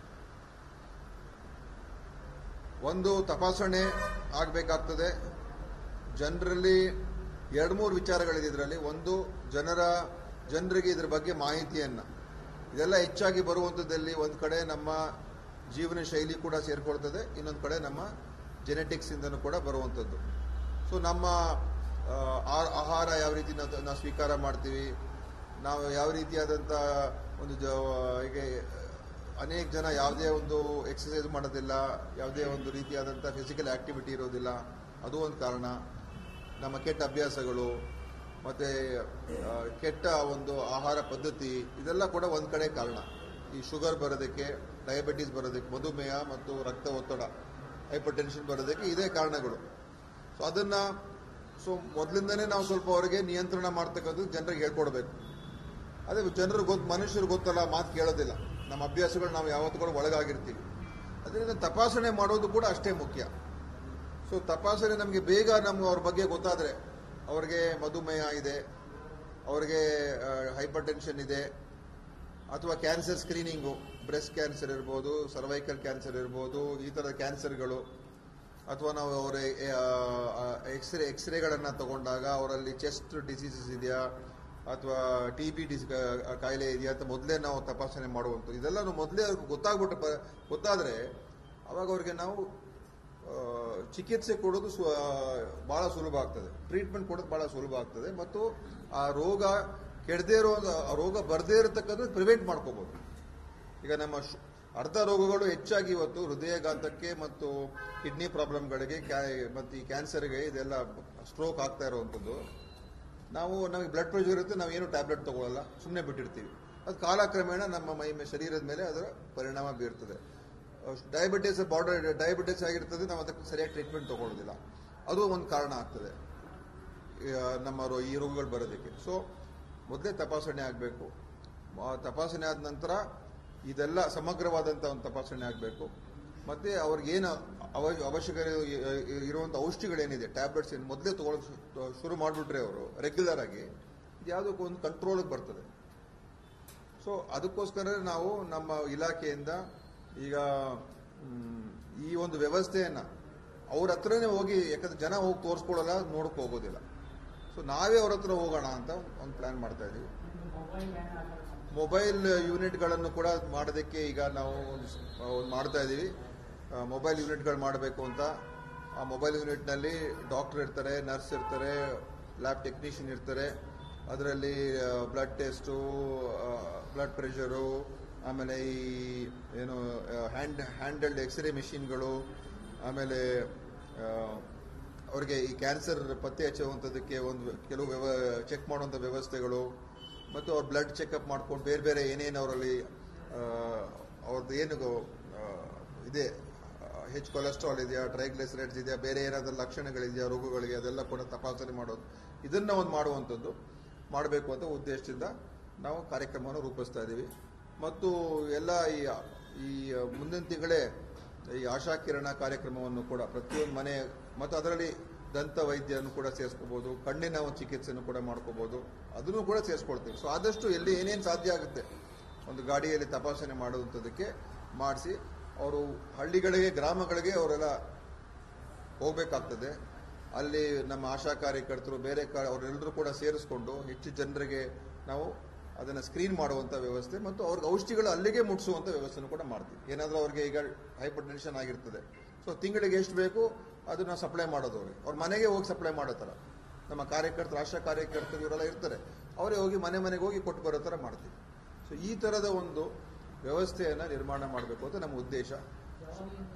ಒಂದು ತಪಾಸಣೆ ಆಗಬೇಕಾಗ್ತದೆ ಜನರಲ್ಲಿ ಎರಡು ಮೂರು ವಿಚಾರಗಳಿದೆ ಇದರಲ್ಲಿ ಒಂದು ಜನರ ಜನರಿಗೆ ಇದ್ರ ಬಗ್ಗೆ ಮಾಹಿತಿಯನ್ನು ಇದೆಲ್ಲ ಹೆಚ್ಚಾಗಿ ಬರುವಂಥದ್ದಲ್ಲಿ ಒಂದು ಕಡೆ ನಮ್ಮ ಜೀವನ ಶೈಲಿ ಕೂಡ ಸೇರಿಕೊಳ್ತದೆ ಇನ್ನೊಂದು ಕಡೆ ನಮ್ಮ ಜೆನೆಟಿಕ್ಸ್ ಇಂದನೂ ಕೂಡ ಬರುವಂಥದ್ದು ಸೊ ನಮ್ಮ ಆ, ಆ- ಆಹಾರ ಯಾವ ರೀತಿ ನಾವು ನಾವು ಸ್ವೀಕಾರ ಮಾಡ್ತೀವಿ ನಾವು ಯಾವ ರೀತಿಯಾದಂಥ ಒಂದು ಜ ಹೀಗೆ ಅನೇಕ ಜನ ಯಾವುದೇ ಒಂದು ಎಕ್ಸಸೈಸ್ ಮಾಡೋದಿಲ್ಲ ಯಾವುದೇ ಒಂದು ರೀತಿಯಾದಂಥ ಫಿಸಿಕಲ್ ಆಕ್ಟಿವಿಟಿ ಇರೋದಿಲ್ಲ ಅದು ಒಂದು ಕಾರಣ ನಮ್ಮ ಕೆಟ್ಟ ಅಭ್ಯಾಸಗಳು ಮತ್ತು ಕೆಟ್ಟ ಒಂದು ಆಹಾರ ಪದ್ಧತಿ ಇದೆಲ್ಲ ಕೂಡ ಒಂದು ಕಡೆ ಕಾರಣ ಈ ಶುಗರ್ ಬರೋದಕ್ಕೆ ಡಯಾಬಿಟೀಸ್ ಬರೋದಕ್ಕೆ ಮಧುಮೇಹ ಮತ್ತು ರಕ್ತ ಒತ್ತಡ ಹೈಪರ್ ಟೆನ್ಷನ್ ಬರೋದಕ್ಕೆ ಇದೇ ಕಾರಣಗಳು ಸೊ ಅದನ್ನು ಸೊ ಮೊದಲಿಂದನೇ ನಾವು ಸ್ವಲ್ಪ ಅವರಿಗೆ ನಿಯಂತ್ರಣ ಮಾಡ್ತಕ್ಕಂಥದ್ದು ಜನರಿಗೆ ಹೇಳ್ಕೊಡ್ಬೇಕು ಅದೇ ಜನರು ಗೊತ್ತು ಮನುಷ್ಯರು ಗೊತ್ತಲ್ಲ ಮಾತು ಕೇಳೋದಿಲ್ಲ ನಮ್ಮ ಅಭ್ಯಾಸಗಳು ನಾವು ಯಾವತ್ತೂ ಕೂಡ ಒಳಗಾಗಿರ್ತೀವಿ ಅದರಿಂದ ತಪಾಸಣೆ ಮಾಡೋದು ಕೂಡ ಅಷ್ಟೇ ಮುಖ್ಯ ಸೊ ತಪಾಸಣೆ ನಮಗೆ ಬೇಗ ನಮ್ಗೆ ಅವ್ರ ಬಗ್ಗೆ ಗೊತ್ತಾದರೆ ಅವ್ರಿಗೆ ಮಧುಮೇಹ ಇದೆ ಅವ್ರಿಗೆ ಹೈಪರ್ ಟೆನ್ಷನ್ ಇದೆ ಅಥವಾ ಕ್ಯಾನ್ಸರ್ ಸ್ಕ್ರೀನಿಂಗು ಬ್ರೆಸ್ಟ್ ಕ್ಯಾನ್ಸರ್ ಇರ್ಬೋದು ಸರ್ವೈಕಲ್ ಕ್ಯಾನ್ಸರ್ ಇರ್ಬೋದು ಈ ಥರದ ಕ್ಯಾನ್ಸರ್ಗಳು ಅಥವಾ ನಾವು ಅವರ ಎಕ್ಸ್ರೇ ಎಕ್ಸ್ರೇಗಳನ್ನು ತಗೊಂಡಾಗ ಅವರಲ್ಲಿ ಚೆಸ್ಟ್ ಡಿಸೀಸಸ್ ಇದೆಯಾ ಅಥವಾ ಟಿ ಬಿ ಡಿಸ್ ಕಾಯಿಲೆ ಇದೆಯಾ ಅಂತ ಮೊದಲೇ ನಾವು ತಪಾಸಣೆ ಮಾಡುವಂಥದ್ದು ಇದೆಲ್ಲ ನಾವು ಮೊದಲೇ ಅವ್ರಿಗೆ ಗೊತ್ತಾಗ್ಬಿಟ್ಟು ಪ ಗೊತ್ತಾದರೆ ಅವಾಗ ಅವ್ರಿಗೆ ನಾವು ಆ, ಚಿಕಿತ್ಸೆ ಕೊಡೋದು ಸ್ವ ಭಾಳ ಸುಲಭ ಆಗ್ತದೆ ಟ್ರೀಟ್ಮೆಂಟ್ ಕೊಡೋದು ಭಾಳ ಸುಲಭ ಆಗ್ತದೆ ಮತ್ತು ಆ ರೋಗ ಕೆಡದೇ ಇರೋ ಆ ರೋಗ ಬರದೇ ಇರತಕ್ಕಂಥದ್ದು ಪ್ರಿವೆಂಟ್ ಮಾಡ್ಕೋಬೋದು ಈಗ ನಮ್ಮ ಶು- ಅರ್ಧ ರೋಗಗಳು ಹೆಚ್ಚಾಗಿ ಇವತ್ತು ಹೃದಯಾಘಾತಕ್ಕೆ ಮತ್ತು ಕಿಡ್ನಿ ಪ್ರಾಬ್ಲಮ್ಗಳಿಗೆ ಕ್ಯಾ ಮತ್ತು ಈ ಕ್ಯಾನ್ಸರ್ಗೆ ಇದೆಲ್ಲ ಸ್ಟ್ರೋಕ್ ಆಗ್ತಾ ಇರುವಂಥದ್ದು ನಾವು ನಮಗೆ ಬ್ಲಡ್ ಪ್ರೆಷರ್ ಇರುತ್ತೆ ನಾವು ಏನು ಟ್ಯಾಬ್ಲೆಟ್ ತಗೊಳ್ಳಲ್ಲ ಸುಮ್ಮನೆ ಬಿಟ್ಟಿರ್ತೀವಿ ಅದು ಕಾಲಕ್ರಮೇಣ ನಮ್ಮ ಮೈ ಮೇ- ಶರೀರದ ಮೇಲೆ ಅದರ ಪರಿಣಾಮ ಬೀರ್ತದೆ ಡಯಾಬಿಟಿಸ್ ಬಾರ್ಡರ್ ಡಯಾಬಿಟಿಸ್ ಆಗಿರ್ತದೆ ನಾವು ಅದಕ್ಕೆ ಸರಿಯಾಗಿ ಟ್ರೀಟ್ಮೆಂಟ್ ತಗೊಳ್ಳೋದಿಲ್ಲ ಅದು ಒಂದು ಕಾರಣ ಆಗ್ತದೆ ಈ, ಆ, ನಮ್ಮ ರೋ- ಈ ರೋಗಗಳು ಬರೋದಕ್ಕೆ ಸೊ ಮೊದಲೇ ತಪಾಸಣೆ ಆಗಬೇಕು ತಪಾಸಣೆ ಆದ ನಂತರ ಇದೆಲ್ಲ ಸಮಗ್ರವಾದಂಥ ಒಂದು ತಪಾಸಣೆ ಆಗಬೇಕು ಮತ್ತು ಅವ್ರಿಗೇನು ಅವ ಅವಶ್ಯಕ ಇರುವಂಥ ಔಷಧಿಗಳೇನಿದೆ ಟ್ಯಾಬ್ಲೆಟ್ಸ್ ಏನು ಮೊದಲೇ ತಗೊಳ್ಳೋಕೆ ಶು- ಶುರು ಮಾಡಿಬಿಟ್ರೆ ಅವರು ರೆಗ್ಯುಲರ್ ಆಗಿ ಇದು ಯಾವುದಕ್ಕೂ ಒಂದು ಕಂಟ್ರೋಲಿಗೆ ಬರ್ತದೆ ಸೊ ಅದಕ್ಕೋಸ್ಕರ ನಾವು ನಮ್ಮ ಇಲಾಖೆಯಿಂದ ಈಗ ಮ್, ಈ ಒಂದು ವ್ಯವಸ್ಥೆಯನ್ನು ಅವ್ರ ಹತ್ರನೇ ಹೋಗಿ ಯಾಕಂದ್ರೆ ಜನ ಹೋಗಿ ತೋರಿಸ್ಕೊಳ್ಳಲ್ಲ ನೋಡಕ್ಕೆ ಹೋಗೋದಿಲ್ಲ ಸೊ ನಾವೇ ಅವ್ರ ಹತ್ರ ಹೋಗೋಣ ಅಂತ ಒಂದು ಪ್ಲಾನ್ ಮಾಡ್ತಾ ಇದ್ದೀವಿ ಮೊಬೈಲ್ ಯೂನಿಟ್ಗಳನ್ನು ಕೂಡ ಮಾಡೋದಕ್ಕೆ ಈಗ ನಾವು ಒಂದು ಸ್- ಒಂದು ಮಾಡ್ತಾ ಇದ್ದೀವಿ ಮೊಬೈಲ್ ಯೂನಿಟ್ಗಳು ಮಾಡಬೇಕು ಅಂತ ಆ ಮೊಬೈಲ್ ಯೂನಿಟ್ನಲ್ಲಿ ಡಾಕ್ಟರ್ ಇರ್ತಾರೆ ನರ್ಸ್ ಇರ್ತಾರೆ ಲ್ಯಾಬ್ ಟೆಕ್ನಿಷಿಯನ್ ಇರ್ತಾರೆ ಅದರಲ್ಲಿ ಬ್ಲಡ್ ಟೆಸ್ಟು ಬ್ಲಡ್ ಪ್ರೆಷರು ಆಮೇಲೆ ಈ ಏನು ಹ್ಯಾಂಡ್ ಹ್ಯಾಂಡಲ್ಡ್ ಎಕ್ಸ್ರೇ ಮೆಷಿನ್ಗಳು ಆಮೇಲೆ ಆ, ಅವರಿಗೆ ಈ ಕ್ಯಾನ್ಸರ್ ಪತ್ತೆ ಹಚ್ಚುವಂಥದ್ದಕ್ಕೆ ಒಂದು ಕೆಲವು ವ್ಯವ ಚೆಕ್ ಮಾಡುವಂಥ ವ್ಯವಸ್ಥೆಗಳು ಮತ್ತು ಅವ್ರ ಬ್ಲಡ್ ಚೆಕಪ್ ಮಾಡ್ಕೊಂಡು ಬೇರೆ ಬೇರೆ ಏನೇನು ಅವರಲ್ಲಿ ಅವ್ರದ್ದು ಏನು ಆ, ಇದೆ ಹೆಚ್ಚು ಕೊಲೆಸ್ಟ್ರಾಲ್ ಇದೆಯಾ ಟ್ರೈಗ್ಲಿಸರೈಡ್ಸ್ ಇದೆಯಾ ಬೇರೆ ಏನಾದರೂ ಲಕ್ಷಣಗಳಿದೆಯಾ ರೋಗಗಳಿಗೆ ಅದೆಲ್ಲ ಕೂಡ ತಪಾಸಣೆ ಮಾಡೋದು ಇದನ್ನ ಒಂದು ಮಾಡುವಂಥದ್ದು ಮಾಡಬೇಕು ಅಂತ ಉದ್ದೇಶದಿಂದ ನಾವು ಕಾರ್ಯಕ್ರಮವನ್ನು ರೂಪಿಸ್ತಾ ಇದ್ದೀವಿ ಮತ್ತು ಎಲ್ಲ ಈ ಈ ಮುಂದಿನ ತಿಂಗಳೇ ಈ ಆಶಾ ಕಿರಣ ಕಾರ್ಯಕ್ರಮವನ್ನು ಕೂಡ ಪ್ರತಿಯೊಂದು ಮನೆ ಮತ್ತು ಅದರಲ್ಲಿ ದಂತ ವೈದ್ಯರನ್ನು ಕೂಡ ಸೇರಿಸ್ಕೋಬಹುದು ಕಣ್ಣಿನ ಒಂದು ಚಿಕಿತ್ಸೆಯನ್ನು ಕೂಡ ಮಾಡ್ಕೋಬಹುದು ಅದನ್ನು ಕೂಡ ಸೇರಿಸ್ಕೊಳ್ತೀವಿ ಸೊ ಆದಷ್ಟು ಎಲ್ಲಿ ಏನೇನು ಸಾಧ್ಯ ಆಗುತ್ತೆ ಒಂದು ಗಾಡಿಯಲ್ಲಿ ತಪಾಸಣೆ ಮಾಡುವಂಥದ್ದಕ್ಕೆ ಮಾಡಿಸಿ ಅವರು ಹಳ್ಳಿಗಳಿಗೆ ಗ್ರಾಮಗಳಿಗೆ ಅವರೆಲ್ಲ ಹೋಗಬೇಕಾಗ್ತದೆ ಅಲ್ಲಿ ನಮ್ಮ ಆಶಾ ಕಾರ್ಯಕರ್ತರು ಬೇರೆ ಕಾ ಅವರೆಲ್ಲರೂ ಕೂಡ ಸೇರಿಸ್ಕೊಂಡು ಹೆಚ್ಚು ಜನರಿಗೆ ನಾವು ಅದನ್ನು ಸ್ಕ್ರೀನ್ ಮಾಡುವಂಥ ವ್ಯವಸ್ಥೆ ಮತ್ತು ಅವ್ರಿಗೆ ಔಷಧಿಗಳು ಅಲ್ಲಿಗೆ ಮುಟ್ಟಿಸುವಂಥ ವ್ಯವಸ್ಥೆನೂ ಕೂಡ ಮಾಡ್ತೀವಿ ಏನಾದರೂ ಅವ್ರಿಗೆ ಈಗ ಹೈಪರ್ ಟೆನ್ಷನ್ ಆಗಿರ್ತದೆ ಸೊ ತಿಂಗಳಿಗೆ ಎಷ್ಟು ಬೇಕು ಅದನ್ನ ಸಪ್ಲೈ ಮಾಡೋದು ಅವ್ರಿಗೆ ಅವ್ರ ಮನೆಗೆ ಹೋಗಿ ಸಪ್ಲೈ ಮಾಡೋ ಥರ ನಮ್ಮ ಕಾರ್ಯಕರ್ತರು ಆಶಾ ಕಾರ್ಯಕರ್ತರು ಇವರೆಲ್ಲ ಇರ್ತಾರೆ ಅವರೇ ಹೋಗಿ ಮನೆ ಮನೆಗೆ ಹೋಗಿ ಕೊಟ್ಟು ಬರೋ ಥರ ಮಾಡ್ತೀವಿ ಸೊ ಈ ಥರದ ಒಂದು ವ್ಯವಸ್ಥೆಯನ್ನು ನಿರ್ಮಾಣ ಮಾಡಬೇಕು ಅಂತ ನಮ್ಮ ಉದ್ದೇಶ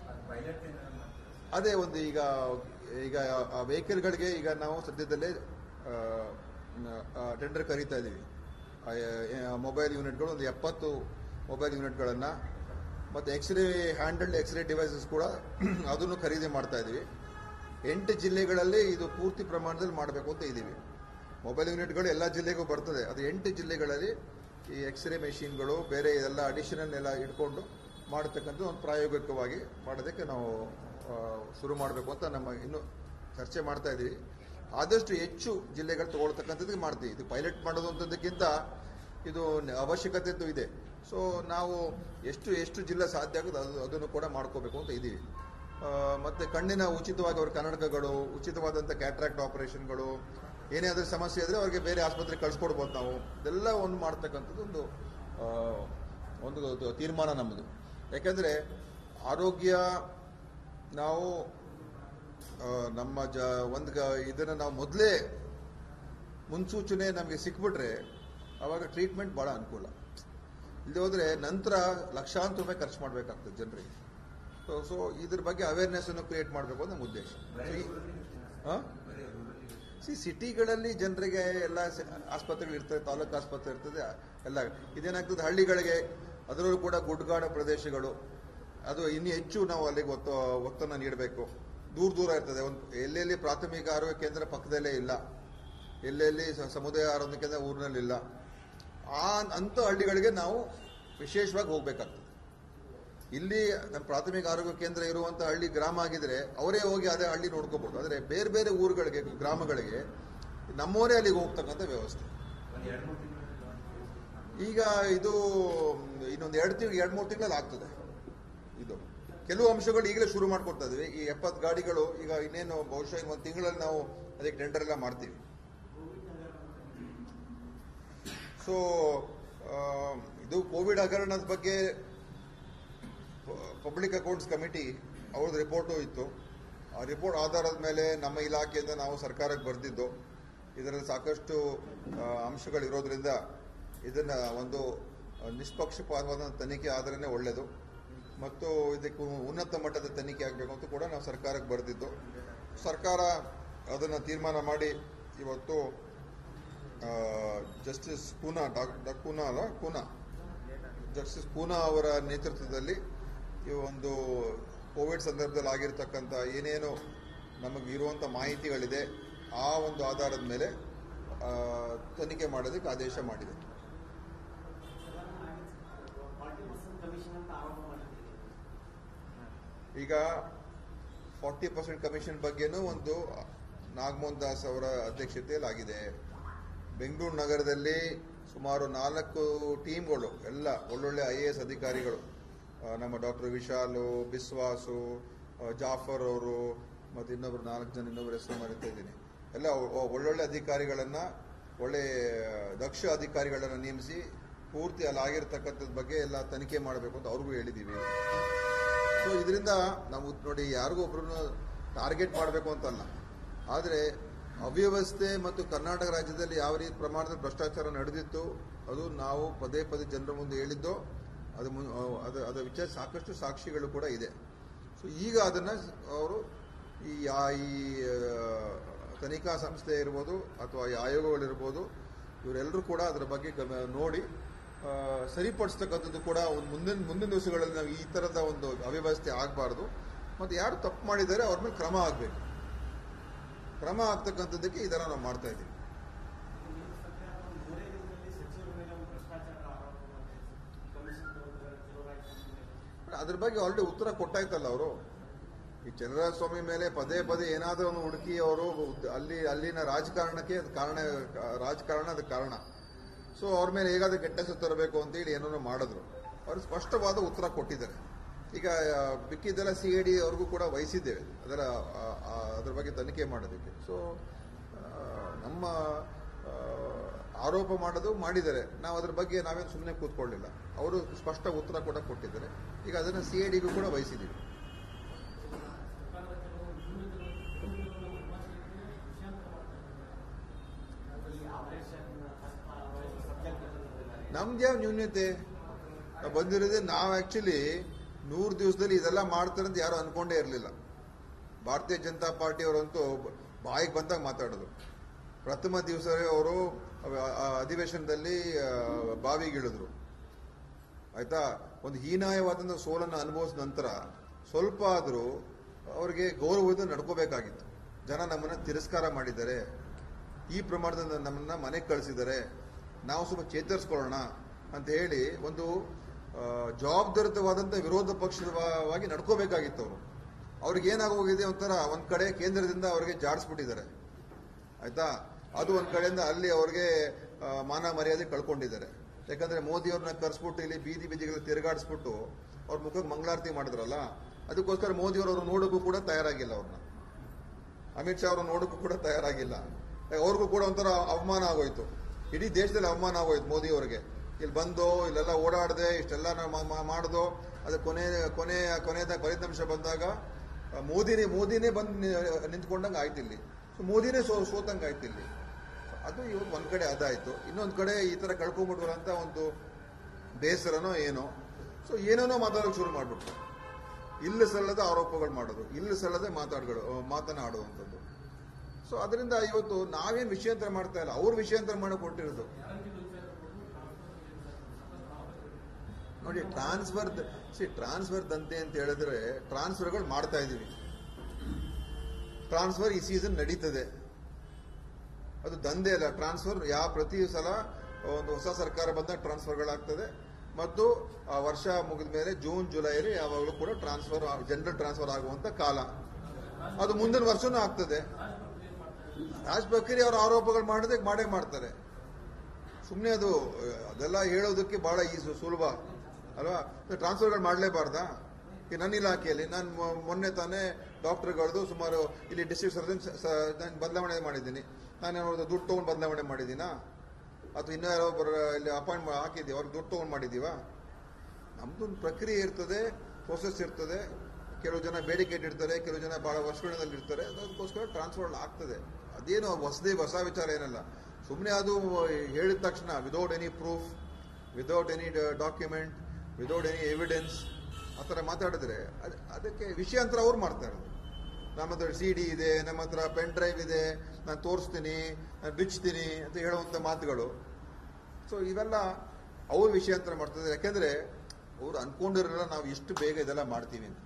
ಅದೇ ಒಂದು ಈಗ ಈಗ ಆ ವೆಹಿಕಲ್ಗಳಿಗೆ ಈಗ ನಾವು ಸದ್ಯದಲ್ಲೇ ಟೆಂಡರ್ ಕರೀತಾ ಇದ್ದೀವಿ ಮೊಬೈಲ್ ಯೂನಿಟ್ಗಳು ಒಂದು ಎಪ್ಪತ್ತು ಮೊಬೈಲ್ ಯೂನಿಟ್ಗಳನ್ನು ಮತ್ತು ಎಕ್ಸ್ರೇ ಹ್ಯಾಂಡಲ್ಡ್ ಎಕ್ಸ್ರೇ ಡಿವೈಸಸ್ ಕೂಡ ಅದನ್ನು ಖರೀದಿ ಮಾಡ್ತಾ ಇದ್ದೀವಿ ಎಂಟು ಜಿಲ್ಲೆಗಳಲ್ಲಿ ಇದು ಪೂರ್ತಿ ಪ್ರಮಾಣದಲ್ಲಿ ಮಾಡಬೇಕು ಅಂತ ಇದ್ದೀವಿ ಮೊಬೈಲ್ ಯೂನಿಟ್ಗಳು ಎಲ್ಲ ಜಿಲ್ಲೆಗೂ ಬರ್ತದೆ ಅದು ಎಂಟು ಜಿಲ್ಲೆಗಳಲ್ಲಿ ಈ ಎಕ್ಸ್ರೇ ಮೆಷಿನ್ಗಳು ಬೇರೆ ಎಲ್ಲ ಅಡಿಷನಲ್ ಎಲ್ಲ ಇಟ್ಕೊಂಡು ಮಾಡತಕ್ಕಂಥ ಒಂದು ಪ್ರಾಯೋಗಿಕವಾಗಿ ಮಾಡೋದಕ್ಕೆ ನಾವು ಆ, ಶುರು ಮಾಡಬೇಕು ಅಂತ ನಮ್ಮ ಇನ್ನು ಚರ್ಚೆ ಮಾಡ್ತಾ ಇದ್ದೀವಿ ಆದಷ್ಟು ಹೆಚ್ಚು ಜಿಲ್ಲೆಗಳು ತಗೊಳ್ತಕ್ಕಂಥದ್ದು ಮಾಡ್ತೀವಿ ಇದು ಪೈಲಟ್ ಮಾಡೋದು ಅಂತದಕ್ಕಿಂತ ಇದು ನ- ಅವಶ್ಯಕತೆ ಅಂತೂ ಇದೆ ಸೊ ನಾವು ಎಷ್ಟು ಎಷ್ಟು ಜಿಲ್ಲೆ ಸಾಧ್ಯ ಆಗೋದು ಅದು ಅದನ್ನು ಕೂಡ ಮಾಡ್ಕೋಬೇಕು ಅಂತ ಇದ್ದೀವಿ ಆ, ಮತ್ತೆ ಕಣ್ಣಿನ ಉಚಿತವಾಗಿ ಅವ್ರ ಕನ್ನಡಕಗಳು ಉಚಿತವಾದಂಥ ಕ್ಯಾಟ್ರಾಕ್ಟ್ ಆಪರೇಷನ್ಗಳು ಏನೇ ಆದರೂ ಸಮಸ್ಯೆ ಇದ್ರೆ ಅವ್ರಿಗೆ ಬೇರೆ ಆಸ್ಪತ್ರೆಗೆ ಕಳ್ಸ್ಕೊಡ್ಬೋದು ನಾವು ಇದೆಲ್ಲ ಒಂದು ಮಾಡ್ತಕ್ಕಂಥದ್ದು ಒಂದು ಆ, ಒಂದು ಅದು ತೀರ್ಮಾನ ನಮ್ಮದು ಯಾಕಂದರೆ ಆರೋಗ್ಯ ನಾವು ಆ, ನಮ್ಮ ಜ ಒಂದು ಇದನ್ನು ನಾವು ಮೊದಲೇ ಮುನ್ಸೂಚನೆ ನಮಗೆ ಸಿಕ್ಬಿಟ್ರೆ ಅವಾಗ ಟ್ರೀಟ್ಮೆಂಟ್ ಭಾಳ ಅನುಕೂಲ ಇಲ್ಲದೆ ಹೋದರೆ ನಂತರ ಲಕ್ಷಾಂತರ ರೂಪಾಯಿ ಖರ್ಚು ಮಾಡಬೇಕಾಗ್ತದೆ ಜನರಿಗೆ ಸೊ ಸೊ ಇದ್ರ ಬಗ್ಗೆ ಅವೇರ್ನೆಸ್ ಅನ್ನು ಕ್ರಿಯೇಟ್ ಮಾಡಬೇಕು ಅಂತ ನಮ್ಮ ಉದ್ದೇಶ ಸಿ ಸಿಟಿಗಳಲ್ಲಿ ಜನರಿಗೆ ಎಲ್ಲ ಸ- ಆಸ್ಪತ್ರೆಗಳು ಇರ್ತದೆ ತಾಲೂಕು ಆಸ್ಪತ್ರೆ ಇರ್ತದೆ ಎಲ್ಲ ಇದೇನಾಗ್ತದೆ ಹಳ್ಳಿಗಳಿಗೆ ಅದರಲ್ಲೂ ಕೂಡ ಗುಡ್ಗಾಡ ಪ್ರದೇಶಗಳು ಅದು ಇನ್ನೂ ಹೆಚ್ಚು ನಾವು ಅಲ್ಲಿಗೆ ಒತ್ತು ಒತ್ತನ್ನು ನೀಡಬೇಕು ದೂರ ದೂರ ಇರ್ತದೆ ಒಂದು ಎಲ್ಲೆಲ್ಲಿ ಪ್ರಾಥಮಿಕ ಆರೋಗ್ಯ ಕೇಂದ್ರ ಪಕ್ಕದಲ್ಲೇ ಇಲ್ಲ ಎಲ್ಲೆಲ್ಲಿ ಸ- ಸಮುದಾಯ ಆರೋಗ್ಯ ಕೇಂದ್ರ ಊರಿನಲ್ಲಿಲ್ಲ ಆ ಅಂಥ ಹಳ್ಳಿಗಳಿಗೆ ನಾವು ವಿಶೇಷವಾಗಿ ಹೋಗ್ಬೇಕಾಗ್ತದೆ ಇಲ್ಲಿ ನಮ್ಮ ಪ್ರಾಥಮಿಕ ಆರೋಗ್ಯ ಕೇಂದ್ರ ಇರುವಂಥ ಹಳ್ಳಿ ಗ್ರಾಮ ಆಗಿದ್ರೆ ಅವರೇ ಹೋಗಿ ಅದೇ ಹಳ್ಳಿ ನೋಡ್ಕೋಬಹುದು ಆದರೆ ಬೇರೆ ಬೇರೆ ಊರುಗಳಿಗೆ ಗ್ರಾಮಗಳಿಗೆ ನಮ್ಮವರೇ ಅಲ್ಲಿಗೆ ಹೋಗ್ತಕ್ಕಂಥ ವ್ಯವಸ್ಥೆ ಈಗ ಇದು ಇನ್ನೊಂದು ಎರಡು ತಿಂಗಳು ಎರಡು ಮೂರು ತಿಂಗಳಲ್ಲಿ ಆಗ್ತದೆ ಇದು ಕೆಲವು ಅಂಶಗಳು ಈಗಲೇ ಶುರು ಮಾಡ್ಕೊಡ್ತಾ ಇದ್ವಿ ಈ ಎಪ್ಪತ್ತು ಗಾಡಿಗಳು ಈಗ ಇನ್ನೇನು ಬಹುಶಃ ಈಗ ಒಂದು ತಿಂಗಳಲ್ಲಿ ನಾವು ಅದಕ್ಕೆ ಟೆಂಡರ್ ಎಲ್ಲ ಮಾಡ್ತೀವಿ ಸೊ ಇದು ಕೋವಿಡ್ ಹಗರಣದ ಬಗ್ಗೆ ಪಬ್ಲಿಕ್ ಅಕೌಂಟ್ಸ್ ಕಮಿಟಿ ಅವ್ರದ್ದು ರಿಪೋರ್ಟು ಇತ್ತು ಆ ರಿಪೋರ್ಟ್ ಆಧಾರದ ಮೇಲೆ ನಮ್ಮ ಇಲಾಖೆಯಿಂದ ನಾವು ಸರ್ಕಾರಕ್ಕೆ ಬರೆದಿದ್ದು ಇದರಲ್ಲಿ ಸಾಕಷ್ಟು ಆ, ಅಂಶಗಳಿರೋದ್ರಿಂದ ಇದನ್ನು ಒಂದು ಆ, ನಿಷ್ಪಕ್ಷಪಾತವಾದ ತನಿಖೆ ಆದ್ರೇ ಒಳ್ಳೆಯದು ಮತ್ತು ಇದಕ್ಕೆ ಉನ್ನತ ಮಟ್ಟದ ತನಿಖೆ ಆಗಬೇಕು ಅಂತ ಕೂಡ ನಾವು ಸರ್ಕಾರಕ್ಕೆ ಬರೆದಿದ್ದು ಸರ್ಕಾರ ಅದನ್ನು ತೀರ್ಮಾನ ಮಾಡಿ ಇವತ್ತು ಜಸ್ಟಿಸ್ ಕೂನಾ ಡಾಕ್ಟರ್ ಕೂನಾ ಅಲ್ಲ ಕೂನಾ ಜಸ್ಟಿಸ್ ಕೂನಾ ಅವರ ನೇತೃತ್ವದಲ್ಲಿ ಈ ಒಂದು ಕೋವಿಡ್ ಸಂದರ್ಭದಲ್ಲಿ ಆಗಿರ್ತಕ್ಕಂಥ ಏನೇನು ನಮಗೆ ಇರುವಂಥ ಮಾಹಿತಿಗಳಿದೆ ಆ ಒಂದು ಆಧಾರದ ಮೇಲೆ ಆ, ತನಿಖೆ ಮಾಡೋದಕ್ಕೆ ಆದೇಶ ಮಾಡಿದೆ ಈಗ ಫಾರ್ಟಿ ಪರ್ಸೆಂಟ್ ಕಮಿಷನ್ ಬಗ್ಗೆನೂ ಒಂದು ನಾಗಮೋಹನ್ ದಾಸ್ ಅವರ ಅಧ್ಯಕ್ಷತೆಯಲ್ಲಿ ಆಗಿದೆ ಬೆಂಗಳೂರು ನಗರದಲ್ಲಿ ಸುಮಾರು ನಾಲ್ಕು ಟೀಮ್ಗಳು ಎಲ್ಲ ಒಳ್ಳೊಳ್ಳೆ ಐ ಎ ಎಸ್ ಅಧಿಕಾರಿಗಳು ಆ, ನಮ್ಮ ಡಾಕ್ಟರ್ ವಿಶಾಲು ಬಿಸ್ವಾಸು ಆ, ಜಾಫರ್ ಅವರು ಮತ್ತು ಇನ್ನೊಬ್ರು ನಾಲ್ಕು ಜನ ಇನ್ನೊಬ್ರು ಹೆಸರು ಮರಿತಾ ಇದ್ದೀನಿ ಎಲ್ಲ ಒ- ಒಳ್ಳೊಳ್ಳೆ ಅಧಿಕಾರಿಗಳನ್ನು ಒಳ್ಳೆ ದಕ್ಷ ಅಧಿಕಾರಿಗಳನ್ನು ನೇಮಿಸಿ ಪೂರ್ತಿ ಅಲ್ಲಿ ಆಗಿರ್ತಕ್ಕಂಥದ್ದು ಬಗ್ಗೆ ಎಲ್ಲ ತನಿಖೆ ಮಾಡಬೇಕು ಅಂತ ಅವ್ರಿಗೂ ಹೇಳಿದ್ದೀವಿ ಸೊ ಇದರಿಂದ ನಾವು ನೋಡಿ ಯಾರಿಗೂ ಒಬ್ರನ್ನ ಟಾರ್ಗೆಟ್ ಮಾಡಬೇಕು ಅಂತಲ್ಲ ಆದರೆ ಅವ್ಯವಸ್ಥೆ ಮತ್ತು ಕರ್ನಾಟಕ ರಾಜ್ಯದಲ್ಲಿ ಯಾವ ರೀತಿ ಪ್ರಮಾಣದಲ್ಲಿ ಭ್ರಷ್ಟಾಚಾರ ನಡೆದಿತ್ತು ಅದು ನಾವು ಪದೇ ಪದೇ ಜನರ ಮುಂದೆ ಹೇಳಿದ್ದೋ ಅದು ಮುನ್- ಅದು ಅದರ ವಿಚಾರ ಸಾಕಷ್ಟು ಸಾಕ್ಷಿಗಳು ಕೂಡ ಇದೆ ಸೊ ಈಗ ಅದನ್ನು ಅವರು ಈ ಆ- ಈ ಆ, ತನಿಖಾ ಸಂಸ್ಥೆ ಇರ್ಬೋದು ಅಥವಾ ಈ ಆಯೋಗಗಳಿರ್ಬೋದು ಇವರೆಲ್ಲರೂ ಕೂಡ ಅದರ ಬಗ್ಗೆ ಗಮ ನೋಡಿ ಆ, ಸರಿಪಡಿಸ್ತಕ್ಕಂಥದ್ದು ಕೂಡ ಒಂದು ಮುಂದಿನ ಮುಂದಿನ ದಿವಸಗಳಲ್ಲಿ ನಾವು ಈ ಥರದ ಒಂದು ಅವ್ಯವಸ್ಥೆ ಆಗಬಾರ್ದು ಮತ್ತು ಯಾರು ತಪ್ಪು ಮಾಡಿದ್ದಾರೆ ಅವ್ರ ಮೇಲೆ ಕ್ರಮ ಆಗಬೇಕು ಕ್ರಮ ಆಗ್ತಕ್ಕಂಥದ್ದಕ್ಕೆ ಈ ಥರ ನಾವು ಮಾಡ್ತಾ ಇದ್ದೀವಿ ಅದ್ರ ಬಗ್ಗೆ ಆಲ್ರೆಡಿ ಉತ್ತರ ಕೊಟ್ಟಾಯ್ತಲ್ಲ ಅವರು ಈ ಚಂದ್ರರಾಜ ಸ್ವಾಮಿ ಮೇಲೆ ಪದೇ ಪದೇ ಏನಾದರೂ ಒಂದು ಹುಡುಕಿ ಅವರು ಅಲ್ಲಿ ಅಲ್ಲಿನ ರಾಜಕಾರಣಕ್ಕೆ ಅದು ಕಾರಣ ರಾಜಕಾರಣ ಅದಕ್ಕೆ ಕಾರಣ ಸೊ ಅವ್ರ ಮೇಲೆ ಹೇಗಾದ್ರೂ ಕೆಟ್ಟ ಹೆಸರು ತರಬೇಕು ಅಂತೇಳಿ ಏನೋ ಮಾಡಿದ್ರು ಅವರು ಸ್ಪಷ್ಟವಾದ ಉತ್ತರ ಕೊಟ್ಟಿದ್ದಾರೆ ಈಗ ಆ, ಮಿಕ್ಕಿದ್ದೆಲ್ಲ ಸಿ ಐ ಡಿ ಅವ್ರಿಗೂ ಕೂಡ ವಹಿಸಿದ್ದೇವೆ ಅದರ ಆ, ಆ, ಅದ್ರ ಬಗ್ಗೆ ತನಿಖೆ ಮಾಡೋದಕ್ಕೆ ಸೊ ನಮ್ಮ ಆ, ಆರೋಪ ಮಾಡೋದು ಮಾಡಿದ್ದಾರೆ ನಾವು ಅದ್ರ ಬಗ್ಗೆ ನಾವೇನು ಸುಮ್ಮನೆ ಕೂತ್ಕೊಳ್ಳಿಲ್ಲ ಅವರು ಸ್ಪಷ್ಟ ಉತ್ತರ ಕೂಡ ಕೊಟ್ಟಿದ್ದಾರೆ ಈಗ ಅದನ್ನು ಸಿ ಐ ಡಿಗೂ ಕೂಡ ವಹಿಸಿದ್ದೀವಿ ನಮ್ದು ಯಾವ ನ್ಯೂನ್ಯತೆ ನಾವು ಬಂದಿರೋದೇ ನಾವು ಆ್ಯಕ್ಚುಲಿ ನೂರು ದಿವಸದಲ್ಲಿ ಇದೆಲ್ಲ ಮಾಡ್ತಾರೆ ಅಂತ ಯಾರು ಅನ್ಕೊಂಡೇ ಇರಲಿಲ್ಲ ಭಾರತೀಯ ಜನತಾ ಪಾರ್ಟಿಯವರಂತೂ ಬಾಯಿಗೆ ಬಂದಾಗ ಮಾತಾಡೋದು ಪ್ರಥಮ ದಿವಸವೇ ಅವರು ಅವ- ಆ ಅಧಿವೇಶನದಲ್ಲಿ ಆ, ಬಾವಿಗಿಳಿದ್ರು ಆಯ್ತಾ ಒಂದು ಹೀನಾಯವಾದಂಥ ಸೋಲನ್ನು ಅನುಭವಿಸಿದ ನಂತರ ಸ್ವಲ್ಪ ಆದರೂ ಅವರಿಗೆ ಗೌರವದಿಂದ ನಡ್ಕೋಬೇಕಾಗಿತ್ತು ಜನ ನಮ್ಮನ್ನ ತಿರಸ್ಕಾರ ಮಾಡಿದ್ದಾರೆ ಈ ಪ್ರಮಾಣದಿಂದ ನಮ್ಮನ್ನ ಮನೆಗೆ ಕಳಿಸಿದ್ದಾರೆ ನಾವು ಸ್ವಲ್ಪ ಚೇತರಿಸ್ಕೊಳ್ಳೋಣ ಅಂತ ಹೇಳಿ ಒಂದು ಆ, ಜವಾಬ್ದಾರಿತವಾದಂಥ ವಿರೋಧ ಪಕ್ಷದವಾಗಿ ನಡ್ಕೋಬೇಕಾಗಿತ್ತು ಅವರು ಅವ್ರಿಗೆ ಏನಾಗೋಗಿದೆ ಒಂಥರ ಒಂದ್ ಕಡೆ ಕೇಂದ್ರದಿಂದ ಅವರಿಗೆ ಜಾಡಿಸ್ಬಿಟ್ಟಿದ್ದಾರೆ ಆಯ್ತಾ ಅದು ಒಂದ್ ಕಡೆಯಿಂದ ಅಲ್ಲಿ ಅವ್ರಿಗೆ ಆ, ಮಾನ ಮರ್ಯಾದೆ ಕಳ್ಕೊಂಡಿದ್ದಾರೆ ಯಾಕಂದ್ರೆ ಮೋದಿ ಅವ್ರನ್ನ ಕರ್ಸ್ಬಿಟ್ಟು ಇಲ್ಲಿ ಬೀದಿ ಬೀದಿಗಳಲ್ಲಿ ತಿರುಗಾಡಿಸ್ಬಿಟ್ಟು ಅವ್ರ ಮುಖಕ್ಕೆ ಮಂಗಳಾರತಿ ಮಾಡಿದ್ರಲ್ಲ ಅದಕ್ಕೋಸ್ಕರ ಮೋದಿ ಅವರು ನೋಡೋಕ್ಕೂ ಕೂಡ ತಯಾರಾಗಿಲ್ಲ ಅವ್ರನ್ನ ಅಮಿತ್ ಶಾ ಅವರು ನೋಡೋಕ್ಕೂ ಕೂಡ ತಯಾರಾಗಿಲ್ಲ ಅವ್ರಿಗೂ ಕೂಡ ಒಂಥರ ಅವಮಾನ ಆಗೋಯ್ತು ಇಡೀ ದೇಶದಲ್ಲಿ ಅವಮಾನ ಆಗೋಯ್ತು ಮೋದಿ ಅವರಿಗೆ ಇಲ್ಲಿ ಬಂದು ಇಲ್ಲೆಲ್ಲ ಓಡಾಡದೆ ಇಷ್ಟೆಲ್ಲ ನಾವು ಮಾಡ್ದೋ ಅದು ಕೊನೆ ಕೊನೆ ಕೊನೆಯ ಫಲಿತಾಂಶ ಬಂದಾಗ ಆ, ಮೋದಿನೇ ಮೋದಿನೇ ಬಂದು ನಿಂತ್ಕೊಂಡಂಗೆ ಆಯ್ತು ಇಲ್ಲಿ ಸೊ ಮೋದಿನೇ ಸೋ ಸೋತಂಗೆ ಆಯ್ತು ಇಲ್ಲಿ ಅದು ಇವತ್ತು ಒಂದ್ ಕಡೆ ಅದಾಯ್ತು ಇನ್ನೊಂದ್ ಕಡೆ ಈ ತರ ಕಳ್ಕೊಂಡ್ಬಿಟ್ರು ಅಂತ ಒಂದು ಬೇಸರನೋ ಏನೋ ಸೊ ಏನೇನೋ ಮಾತಾಡೋಕೆ ಶುರು ಮಾಡ್ಬಿಟ್ರು ಇಲ್ಲಿ ಸಲ್ಲದ ಆರೋಪಗಳು ಮಾಡೋದು ಇಲ್ಲಿ ಸಲ್ಲದೆ ಮಾತಾಡ್ಗಳು ಮಾತನಾಡುವಂಥದ್ದು ಸೊ ಅದರಿಂದ ಇವತ್ತು ನಾವೇನ್ ವಿಷಯಾಂತರ ಮಾಡ್ತಾ ಇಲ್ಲ ಅವ್ರ ವಿಷಯಾಂತರ ಮಾಡಕ್ ಹೊರಟಿರೋದು ನೋಡಿ ಟ್ರಾನ್ಸ್ಫರ್ ಸಿ ಟ್ರಾನ್ಸ್ಫರ್ ದಂತೆ ಅಂತ ಹೇಳಿದ್ರೆ ಟ್ರಾನ್ಸ್ಫರ್ಗಳು ಮಾಡ್ತಾ ಇದೀವಿ ಟ್ರಾನ್ಸ್ಫರ್ ಈ ಸೀಸನ್ ನಡೀತದೆ ಅದು ದಂಧೆ ಅಲ್ಲ ಟ್ರಾನ್ಸ್ಫರ್ ಯಾವ ಪ್ರತಿ ಸಲ ಒಂದು ಹೊಸ ಸರ್ಕಾರ ಬಂದಾಗ ಟ್ರಾನ್ಸ್ಫರ್ಗಳಾಗ್ತದೆ ಮತ್ತು ಆ ವರ್ಷ ಮುಗಿದ ಮೇಲೆ ಜೂನ್ ಜುಲೈಲಿ ಯಾವಾಗಲೂ ಕೂಡ ಟ್ರಾನ್ಸ್ಫರ್ ಜನರಲ್ ಟ್ರಾನ್ಸ್ಫರ್ ಆಗುವಂತ ಕಾಲ ಅದು ಮುಂದಿನ ವರ್ಷನೂ ಆಗ್ತದೆ ರಾಜ್ ಬಕರಿ ಅವ್ರ ಆರೋಪಗಳು ಮಾಡೋದಕ್ಕೆ ಮಾಡೇ ಮಾಡ್ತಾರೆ ಸುಮ್ಮನೆ ಅದು ಅಹ್, ಅದೆಲ್ಲ ಹೇಳೋದಕ್ಕೆ ಬಹಳ ಈ ಸು- ಸುಲಭ ಅಲ್ವಾ ಟ್ರಾನ್ಸ್ಫರ್ಗಳು ಮಾಡಲೇಬಾರ್ದಾ ಈಗ ನನ್ನ ಇಲಾಖೆಯಲ್ಲಿ ನಾನು ಮೊ- ಮೊನ್ನೆ ತಾನೇ ಡಾಕ್ಟರ್ಗಳದ್ದು ಸುಮಾರು ಇಲ್ಲಿ ಡಿಸ್ಟ್ರಿಕ್ಟ್ ಸರ್ಜನ್ ನಾನು ಬದಲಾವಣೆ ಮಾಡಿದ್ದೀನಿ ನಾನು ಅವ್ರದ್ದು ದುಡ್ಡು ತೊಗೊಂಡು ಬದಲಾವಣೆ ಮಾಡಿದ್ದೀನಾ ಅಥವಾ ಇನ್ನೂ ಯಾರೋ ಒಬ್ಬರು ಇಲ್ಲಿ ಅಪಾಯಿಂಟ್ ಹಾಕಿದ್ದೀವಿ ಅವ್ರಿಗೆ ದುಡ್ಡು ತೊಗೊಂಡು ಮಾಡಿದ್ದೀವಾ ನಮ್ದು ಒಂದು ಪ್ರಕ್ರಿಯೆ ಇರ್ತದೆ ಪ್ರೋಸೆಸ್ ಇರ್ತದೆ ಕೆಲವು ಜನ ಬೇಡಿಕೆ ಇಟ್ಟಿರ್ತಾರೆ ಕೆಲವು ಜನ ಬಹಳ ವರ್ಷಗಳಲ್ಲಿ ಇರ್ತಾರೆ ಅದಕ್ಕೋಸ್ಕರ ಟ್ರಾನ್ಸ್ಫರ್ ಆಗ್ತದೆ ಅದೇನು ಹೊಸದೇ ಹೊಸ ವಿಚಾರ ಏನಲ್ಲ ಸುಮ್ಮನೆ ಅದು ಹೇಳಿದ ತಕ್ಷಣ without any proof without any document without any evidence ಆ ಥರ ಮಾತಾಡಿದ್ರೆ ಅದ್- ಅದಕ್ಕೆ ವಿಷಯಾಂತರ ಅವ್ರು ಮಾಡ್ತಾ ಇರೋದು ನಮ್ಮ ಹತ್ರ ಸಿ ಡಿ ಇದೆ ನಮ್ಮ ಹತ್ರ ಪೆನ್ ಡ್ರೈವ್ ಇದೆ ನಾನು ತೋರಿಸ್ತೀನಿ ನಾನು ಬಿಚ್ತೀನಿ ಅಂತ ಹೇಳುವಂಥ ಮಾತುಗಳು ಸೊ ಇವೆಲ್ಲ ಅವ್ರ ವಿಷಯಾಂತರ ಮಾಡ್ತದೆ ಯಾಕೆಂದ್ರೆ ಅವ್ರು ಅನ್ಕೊಂಡಿರಲ್ಲ ನಾವು ಇಷ್ಟು ಬೇಗ ಇದೆಲ್ಲ ಮಾಡ್ತೀವಿ ಅಂತ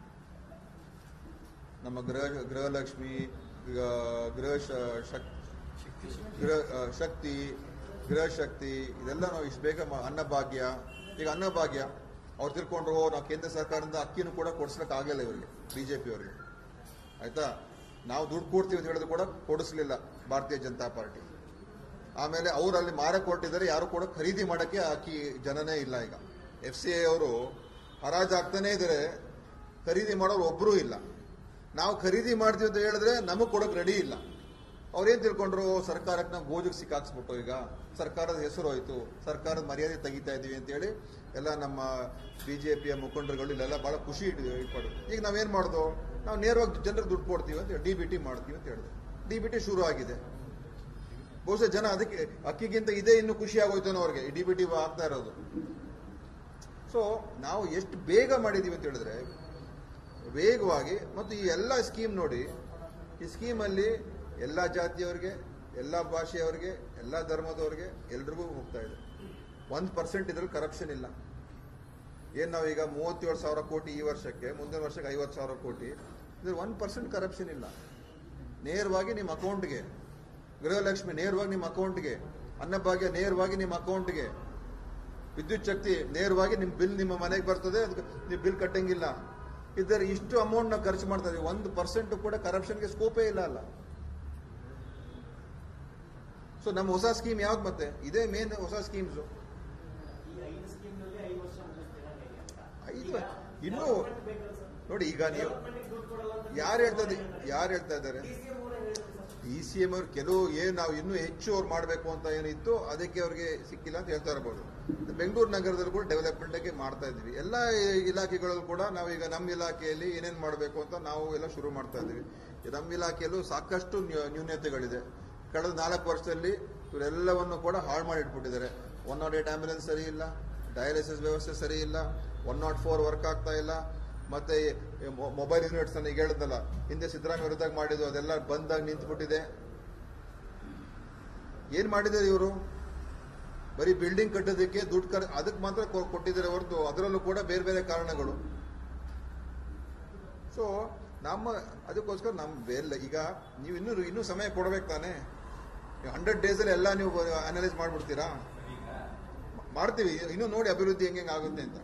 ನಮ್ಮ ಗೃಹ ಗೃಹಲಕ್ಷ್ಮಿ ಗ- ಗೃಹ ಶ- ಶಕ್- ಗೃಹ ಆ, ಶಕ್ತಿ ಗೃಹ ಶಕ್ತಿ ಇದೆಲ್ಲ ನಾವು ಇಷ್ಟು ಬೇಗ ಮಾ- ಅನ್ನಭಾಗ್ಯ ಈಗ ಅನ್ನಭಾಗ್ಯ ಅವ್ರು ತಿಳ್ಕೊಂಡ್ರು ನಾವು ಕೇಂದ್ರ ಸರ್ಕಾರದಿಂದ ಅಕ್ಕಿನೂ ಕೂಡ ಕೊಡಿಸ್ಲಿಕ್ಕೆ ಆಗಲಿಲ್ಲ ಇವರಿಗೆ ಬಿಜೆಪಿ ಅವರಿಗೆ ಆಯ್ತಾ ನಾವು ದುಡ್ಡು ಕೊಡ್ತೀವಿ ಅಂತ ಹೇಳಿದ್ರು ಕೂಡ ಕೊಡಿಸ್ಲಿಲ್ಲ ಭಾರತೀಯ ಜನತಾ ಪಾರ್ಟಿ ಆಮೇಲೆ ಅವ್ರು ಅಲ್ಲಿ ಮಾರಕ್ಕೆ ಹೊರಟಿದ್ದಾರೆ ಯಾರು ಕೂಡ ಖರೀದಿ ಮಾಡಕ್ಕೆ ಅಕ್ಕಿ ಜನನೇ ಇಲ್ಲ ಈಗ ಎಫ್ ಸಿ ಐ ಅವರು ಹರಾಜು ಆಗ್ತಾನೆ ಇದ್ದಾರೆ ಖರೀದಿ ಮಾಡೋರು ಒಬ್ಬರೂ ಇಲ್ಲ ನಾವು ಖರೀದಿ ಮಾಡ್ತೀವಿ ಅಂತ ಹೇಳಿದ್ರೆ ನಮಗೆ ಕೊಡೋಕೆ ರೆಡಿ ಇಲ್ಲ ಅವ್ರೇನ್ ತಿಳ್ಕೊಂಡ್ರು ಸರ್ಕಾರಕ್ಕೆ ನಾವು ಗೋಜಿಗೆ ಸಿಕ್ಕಾಕ್ಸ್ಬಿಟ್ಟು ಈಗ ಸರ್ಕಾರದ ಹೆಸರು ಹೋಯ್ತು ಸರ್ಕಾರದ ಮರ್ಯಾದೆ ತೆಗಿತಾ ಇದೀವಿ ಅಂತೇಳಿ ಎಲ್ಲ ನಮ್ಮ ಬಿಜೆಪಿಯ ಮುಖಂಡರುಗಳು ಇಲ್ಲೆಲ್ಲ ಬಹಳ ಖುಷಿ ಇಟ್- ಇಟ್ಕೊಂಡು ಈಗ ನಾವೇನ್ ಮಾಡ್ದು ನಾವು ನೇರವಾಗಿ ಜನರಿಗೆ ದುಡ್ಡು ಕೊಡ್ತೀವಿ ಅಂತ ಡಿ ಬಿ ಟಿ ಮಾಡ್ತೀವಿ ಅಂತ ಹೇಳಿದೆ ಡಿ ಬಿ ಟಿ ಶುರು ಆಗಿದೆ ಬಹುಶಃ ಜನ ಅದಕ್ಕೆ ಅಕ್ಕಿಗಿಂತ ಇದೇ ಇನ್ನು ಖುಷಿ ಆಗೋಯ್ತಾನೋ ಅವ್ರಿಗೆ ಡಿ ಬಿ ಟಿ ಆಗ್ತಾ ಇರೋದು ಸೊ ನಾವು ಎಷ್ಟು ಬೇಗ ಮಾಡಿದೀವಿ ಅಂತ ಹೇಳಿದ್ರೆ ವೇಗವಾಗಿ ಮತ್ತು ಈ ಎಲ್ಲ ಸ್ಕೀಮ್ ನೋಡಿ ಈ ಸ್ಕೀಮಲ್ಲಿ ಎಲ್ಲ ಜಾತಿಯವರಿಗೆ ಎಲ್ಲ ಭಾಷೆಯವರಿಗೆ ಎಲ್ಲ ಧರ್ಮದವ್ರಿಗೆ ಎಲ್ರಿಗೂ ಹೋಗ್ತಾ ಇದೆ ಒಂದು ಪರ್ಸೆಂಟ್ ಇದ್ರಲ್ಲಿ ಕರಪ್ಷನ್ ಇಲ್ಲ ಏನ್ ನಾವೀಗ ಮೂವತ್ತೇಳು ಸಾವಿರ ಕೋಟಿ ಈ ವರ್ಷಕ್ಕೆ ಮುಂದಿನ ವರ್ಷಕ್ಕೆ ಐವತ್ತು ಸಾವಿರ ಕೋಟಿ ಇದ್ರಲ್ಲಿ ಒನ್ ಪರ್ಸೆಂಟ್ ಕರಪ್ಷನ್ ಇಲ್ಲ ನೇರವಾಗಿ ನಿಮ್ಮ ಅಕೌಂಟ್ಗೆ ಗೃಹಲಕ್ಷ್ಮಿ ನೇರವಾಗಿ ನಿಮ್ಮ ಅಕೌಂಟ್ಗೆ ಅನ್ನಭಾಗ್ಯ ನೇರವಾಗಿ ನಿಮ್ಮ ಅಕೌಂಟ್ಗೆ ವಿದ್ಯುತ್ ಶಕ್ತಿ ನೇರವಾಗಿ ನಿಮ್ಮ ಬಿಲ್ ನಿಮ್ಮ ಮನೆಗೆ ಬರ್ತದೆ ಅದಕ್ಕೆ ನೀವು ಬಿಲ್ ಕಟ್ಟಂಗಿಲ್ಲ ಇದರ ಇಷ್ಟು ಅಮೌಂಟ್ ನಾವು ಖರ್ಚು ಮಾಡ್ತಾ ಇದೀವಿ ಒಂದು ಪರ್ಸೆಂಟ್ ಕೂಡ ಕರಪ್ಷನ್ಗೆ ಸ್ಕೋಪೇ ಇಲ್ಲ ಅಲ್ಲ ಸೊ ನಮ್ಮ ಹೊಸ ಸ್ಕೀಮ್ ಯಾವ್ದು ಮತ್ತೆ ಇದೇ ಮೇನ್ ಹೊಸ ಸ್ಕೀಮ್ಸ್ ಈ ಐದು ಸ್ಕೀಮ್ನಲ್ಲಿ ಐದು ವರ್ಷ ಮುಗಿಸ್ತೀರಾ ಹೇಗೆ ಅಂತ? ಐದು ಈಗ ಇನ್ನು development ಬೇಕಲ್ಲ ಸರ್? ನೋಡಿ ಈಗ ನೀವು Development ಗೆ ದುಡ್ಡು ಕೊಡಲ್ಲ ಅಂತ ಯಾರು ಹೇಳ್ತಾ ಇದ್ದಾರೆ ಯಾರು ಹೇಳ್ತಾ ಇದ್ದಾರೆ DCM ಅವರೇ ಹೇಳಿದ್ರು ಸರ್. ಇ ಸಿ ಎಂ ಅವ್ರು ಕೆಲವು ಏನು ನಾವು ಇನ್ನೂ ಹೆಚ್ಚು ಅವ್ರು ಮಾಡಬೇಕು ಅಂತ ಏನಿತ್ತು ಅದಕ್ಕೆ ಅವ್ರಿಗೆ ಸಿಕ್ಕಿಲ್ಲ ಅಂತ ಹೇಳ್ತಾ ಇರ್ಬೋದು ಬೆಂಗಳೂರು ನಗರದಲ್ಲಿ ಕೂಡ ಡೆವಲಪ್ಮೆಂಟ್ಗೆ ಮಾಡ್ತಾ ಇದ್ವಿ ಎಲ್ಲ ಇಲಾಖೆಗಳಲ್ಲೂ ಕೂಡ ನಾವೀಗ ನಮ್ಮ ಇಲಾಖೆಯಲ್ಲಿ ಏನೇನು ಮಾಡಬೇಕು ಅಂತ ನಾವು ಎಲ್ಲ ಶುರು ಮಾಡ್ತಾ ಇದ್ವಿ ಈ ನಮ್ಮ ಇಲಾಖೆಯಲ್ಲೂ ಸಾಕಷ್ಟು ನ್ಯೂ- ನ್ಯೂನ್ಯತೆಗಳಿದೆ ಕಳೆದ ನಾಲ್ಕು ವರ್ಷದಲ್ಲಿ ಇವರೆಲ್ಲವನ್ನು ಕೂಡ ಹಾಳು ಮಾಡಿ ಇಟ್ಬಿಟ್ಟಿದ್ದಾರೆ ಒನ್ ನಾಟ್ ಏಟ್ ಆಂಬ್ಯುಲೆನ್ಸ್ ಸರಿ ಇಲ್ಲ ಡಯಾಲಿಸಿಸ್ ವ್ಯವಸ್ಥೆ ಸರಿ ಇಲ್ಲ ಒನ್ ನಾಟ್ ಫೋರ್ ವರ್ಕ್ ಆಗ್ತಾ ಇಲ್ಲ ಮತ್ತೆ ಮೊಬೈಲ್ ಯೂನಿಟ್ಸ್ ಈಗ ಹೇಳಿದ್ನಲ್ಲ ಹಿಂದೆ ಸಿದ್ದರಾಮಯ್ಯ ವಿರುದ್ಧ ಮಾಡಿದ್ದು ಅದೆಲ್ಲ ಬಂದಾಗ ನಿಂತುಬಿಟ್ಟಿದೆ ಏನು ಮಾಡಿದ್ದಾರೆ ಇವರು ಬರೀ ಬಿಲ್ಡಿಂಗ್ ಕಟ್ಟೋದಕ್ಕೆ ದುಡ್ಡು ಕರ್ ಅದಕ್ಕೆ ಮಾತ್ರ ಕೊ- ಕೊಟ್ಟಿದ್ದಾರೆ ಹೊರತು ಅದರಲ್ಲೂ ಕೂಡ ಬೇರೆ ಬೇರೆ ಕಾರಣಗಳು ಸೊ ನಮ್ಮ ಅದಕ್ಕೋಸ್ಕರ ನಮ್ಮ ಬೇರೆ ಈಗ ನೀವು ಇನ್ನೂ ಇನ್ನೂ ಸಮಯ ಕೊಡ್ಬೇಕು ತಾನೇ ಹಂಡ್ರೆಡ್ ಡೇಸಲ್ಲಿ ಎಲ್ಲ ನೀವು ಅನಲೈಸ್ ಮಾಡ್ಬಿಡ್ತೀರಾ ಮ- ಮಾಡ್ತೀವಿ ಇನ್ನೂ ನೋಡಿ ಅಭಿವೃದ್ಧಿ ಹೆಂಗೆ ಆಗುತ್ತೆ ಅಂತ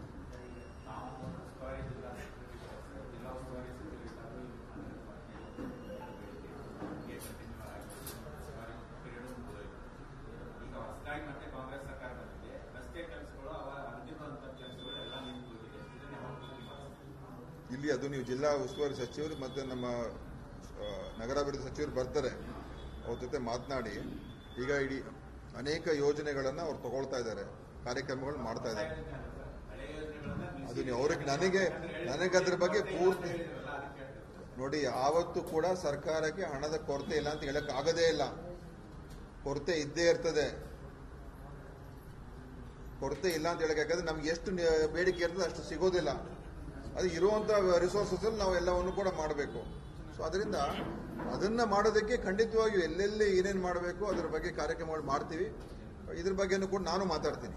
ಈಗ ಹೊಸದಾಗಿ ಮತ್ತೆ ಕಾಂಗ್ರೆಸ್ ಸರ್ಕಾರ ಬಂದಿದೆ ರಸ್ತೆ ಕೆಲಸಗಳು ಅವರ ಅಂತಿಮ ಹಂತದ ಕೆಲಸಗಳು ಎಲ್ಲ ನಿಂತುಬಿಟ್ಟಿದೆ ಇದನ್ನ ಯಾವಾಗ ಪೂರ್ತಿ ಮಾಡಿಸ್ತಾರೆ? ಇಲ್ಲಿ ಅದು ನೀವು ಜಿಲ್ಲಾ ಉಸ್ತುವಾರಿ ಸಚಿವರು ಮತ್ತು ನಮ್ಮ ಆ, ನಗರಾಭಿವೃದ್ಧಿ ಸಚಿವರು ಬರ್ತಾರೆ ಅವ್ರ ಜೊತೆ ಮಾತನಾಡಿ ಈಗ ಇಡೀ ಅನೇಕ ಯೋಜನೆಗಳನ್ನು ಅವ್ರು ತಗೊಳ್ತಾ ಇದ್ದಾರೆ ಕಾರ್ಯಕ್ರಮಗಳು ಮಾಡ್ತಾ ಇದ್ದಾರೆ ಹಳೆ ಯೋಜನೆಗಳನ್ನ ನಿಲ್ಸಿ- ಅದು ನೀವು ಅವ್ರಿಗೆ ನನಗೆ ನನಗೆ ಅದ್ರ ಬಗ್ಗೆ ಪೂರ್ತಿ ಹೇಳಿದ್ರಲ್ಲ, ಅದಕ್ಕೆ ಹೇಳ್ತಿರೋದು. ನೋಡಿ ಯಾವತ್ತೂ ಕೂಡ ಸರ್ಕಾರಕ್ಕೆ ಹಣದ ಕೊರತೆ ಇಲ್ಲ ಅಂತ ಹೇಳಕ್ ಆಗದೇ ಇಲ್ಲ ಕೊರತೆ ಇದ್ದೇ ಇರ್ತದೆ ಕೊರತೆ ಇಲ್ಲ ಅಂತ ಹೇಳಕ್ ಯಾಕಂದ್ರೆ ನಮ್ಗೆ ಎಷ್ಟು ನಿ- ಬೇಡಿಕೆ ಇರ್ತದೆ ಅಷ್ಟು ಸಿಗೋದಿಲ್ಲ ಅದು ಇರುವಂತ ರಿಸೋರ್ಸಸ್ ಅಲ್ಲಿ ನಾವು ಎಲ್ಲವನ್ನು ಕೂಡ ಮಾಡಬೇಕು ಸೊ ಅದರಿಂದ ಅದನ್ನ ಮಾಡೋದಕ್ಕೆ ಖಂಡಿತವಾಗಿಯೂ ಎಲ್ಲೆಲ್ಲಿ ಏನೇನು ಮಾಡಬೇಕು ಅದ್ರ ಬಗ್ಗೆ ಕಾರ್ಯಕ್ರಮಗಳು ಮಾಡ್ತೀವಿ ಇದ್ರ ಬಗ್ಗೆನೂ ಕೂಡ ನಾನು ಮಾತಾಡ್ತೀನಿ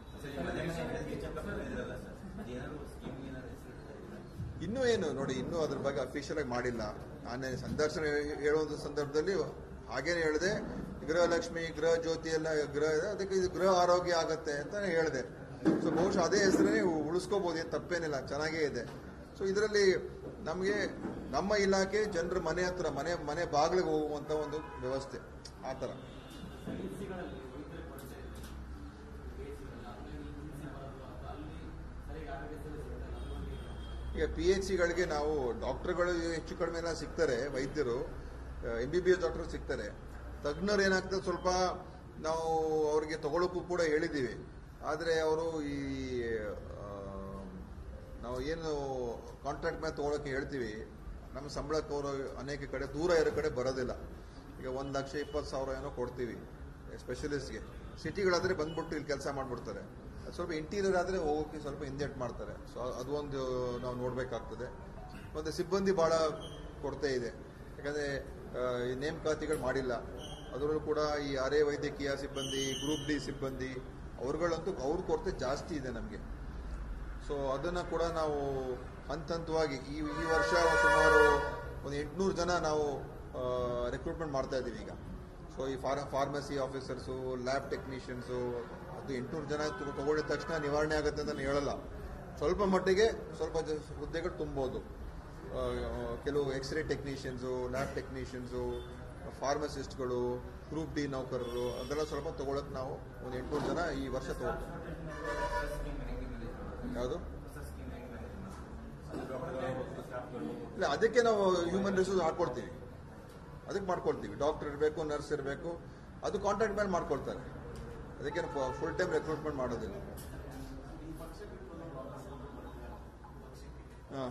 ಇನ್ನೂ ಏನು ನೋಡಿ ಇನ್ನೂ ಅದ್ರ ಬಗ್ಗೆ ಅಫಿಷಿಯಲ್ ಆಗಿ ಮಾಡಿಲ್ಲ ನಾನೇ ಸಂದರ್ಶನ ಹೇ- ಹೇಳುವಂತ ಸಂದರ್ಭದಲ್ಲಿ ಹಾಗೇನೆ ಹೇಳಿದೆ ಗೃಹಲಕ್ಷ್ಮಿ ಗೃಹ ಜ್ಯೋತಿ ಎಲ್ಲ ಗೃಹ ಇದೆ, ಅದಕ್ಕೆ ಇದು ಗೃಹ ಆರೋಗ್ಯ ಆಗತ್ತೆ ಅಂತ ಹೇಳಿದೆ ಸೊ ಬಹುಶಃ ಅದೇ ಹೆಸರೇ ಉಳಿಸ್ಕೋಬಹುದು ಏನು ತಪ್ಪೇನಿಲ್ಲ ಚೆನ್ನಾಗೇ ಇದೆ ಸೊ ಇದರಲ್ಲಿ ನಮಗೆ ನಮ್ಮ ಇಲಾಖೆ ಜನರ ಮನೆ ಹತ್ರ ಮನೆ ಮನೆ ಬಾಗಿಲಿಗೆ ಹೋಗುವಂತ ಒಂದು ವ್ಯವಸ್ಥೆ ಆ ಥರ ಚಿಕಿತ್ಸೆಗಳಲ್ಲಿ ವೈದ್ಯರ ಕೊರತೆ ಇದೆ PHC ಗಳಲ್ಲಿ ಅಲ್ಲಿ ಚಿಕಿತ್ಸೆ ಮಾಡೋದು ಅಥವಾ ಅಲ್ಲಿ ಸರಿಯಾಗಿ ಆರೋಗ್ಯ ಸೇವೆ ಸಿಗುತ್ತೆ ಅದ್ರ ಬಗ್ಗೆ ಈಗ ಪಿ ಎಚ್ ಸಿಗಳಿಗೆ ನಾವು ಡಾಕ್ಟರ್ಗಳು ಹೆಚ್ಚು ಕಡಿಮೆ ಎಲ್ಲ ಸಿಗ್ತಾರೆ ವೈದ್ಯರು M B B S doctor ಸಿಗ್ತಾರೆ ತಜ್ಞರು ಏನಾಗ್ತದೆ ಸ್ವಲ್ಪ ನಾವು ಅವರಿಗೆ ತಗೊಳ್ಳೋಕ್ಕೂ ಕೂಡ ಹೇಳಿದ್ದೀವಿ ಆದರೆ ಅವರು ಈ ಆ, ನಾವು ಏನು ಕಾಂಟ್ರಾಕ್ಟ್ ಮೇಲೆ ತಗೊಳಕ್ಕೆ ಹೇಳ್ತೀವಿ ನಮ್ಮ ಸಂಬಳಕ್ಕೆ ಅವರು ಅನೇಕ ಕಡೆ ದೂರ ಇರೋ ಕಡೆ ಬರೋದಿಲ್ಲ ಈಗ ಒಂದು ಲಕ್ಷ ಇಪ್ಪತ್ತು ಸಾವಿರ ಏನೋ ಕೊಡ್ತೀವಿ ಸ್ಪೆಷಲಿಸ್ಟ್ಗೆ ಸಿಟಿಗಳಾದರೆ ಬಂದ್ಬಿಟ್ಟು ಇಲ್ಲಿ ಕೆಲಸ ಮಾಡಿಬಿಡ್ತಾರೆ ಸ್ವಲ್ಪ ಇಂಟೀರಿಯರ್ ಆದರೆ ಹೋಗೋಕ್ಕೆ ಸ್ವಲ್ಪ ಹಿಂದೆಟ್ ಮಾಡ್ತಾರೆ ಸೊ ಅದು ಒಂದು ನಾವು ನೋಡಬೇಕಾಗ್ತದೆ ಮತ್ತು ಸಿಬ್ಬಂದಿ ಭಾಳ ಕೊರತೆ ಇದೆ ಯಾಕಂದರೆ ಈ ನೇಮಕಾತಿಗಳು ಮಾಡಿಲ್ಲ ಅದರಲ್ಲೂ ಕೂಡ ಈ ಅರೆ ವೈದ್ಯಕೀಯ ಸಿಬ್ಬಂದಿ ಗ್ರೂಪ್ ಡಿ ಸಿಬ್ಬಂದಿ ಅವ್ರುಗಳಂತೂ ಅವ್ರ ಕೊರತೆ ಜಾಸ್ತಿ ಇದೆ ನಮಗೆ ಸೊ ಅದನ್ನು ಕೂಡ ನಾವು ಹಂತ ಹಂತವಾಗಿ ಈ ಈ ವರ್ಷ ಸುಮಾರು ಒಂದು ಎಂಟುನೂರು ಜನ ನಾವು ರಿಕ್ರೂಟ್ಮೆಂಟ್ ಮಾಡ್ತಾ ಇದ್ದೀವಿ ಈಗ ಸೊ ಈ ಫಾರ್ ಫಾರ್ಮಸಿ ಆಫೀಸರ್ಸು ಲ್ಯಾಬ್ ಟೆಕ್ನಿಷಿಯನ್ಸು ಅದು ಎಂಟುನೂರು ಜನ ತು- ತಗೊಂಡಿದ ತಕ್ಷಣ ನಿವಾರಣೆ ಆಗುತ್ತೆ ಅಂತ ನಾನು ಹೇಳಲ್ಲ ಸ್ವಲ್ಪ ಮಟ್ಟಿಗೆ ಸ್ವಲ್ಪ ಜ- ಹುದ್ದೆಗಳು ತುಂಬೋದು ಆ, ಕೆಲವು ಎಕ್ಸ್ರೇ ಟೆಕ್ನಿಷಿಯನ್ಸು ಲ್ಯಾಬ್ ಟೆಕ್ನಿಷಿಯನ್ಸು ಫಾರ್ಮಸಿಸ್ಟ್ಗಳು ಗ್ರೂಪ್ ಡಿ ನೌಕರರು ಅದೆಲ್ಲ ಸ್ವಲ್ಪ ತಗೊಳಕ್ಕೆ ನಾವು ಒಂದು ಎಂಟುನೂರು ಜನ ಈ ವರ್ಷ ತಗೋ ಯಾವುದು ಇಲ್ಲ ಅದಕ್ಕೆ ನಾವು ಹ್ಯೂಮನ್ ರಿಸೋರ್ಸ್ ಹಾಕೊಡ್ತೀವಿ ಅದಕ್ಕೆ ಮಾಡ್ಕೊಳ್ತೀವಿ ಡಾಕ್ಟರ್ ಇರಬೇಕು ನರ್ಸ್ ಇರಬೇಕು ಅದು ಕಾಂಟ್ರಾಕ್ಟ್ ಮೇಲೆ ಮಾಡ್ಕೊಳ್ತಾರೆ ಅದಕ್ಕೆ ಫುಲ್ ಟೈಮ್ ರೆಕ್ರೂಟ್ಮೆಂಟ್ ಮಾಡೋದಿಲ್ಲ ಹಾಂ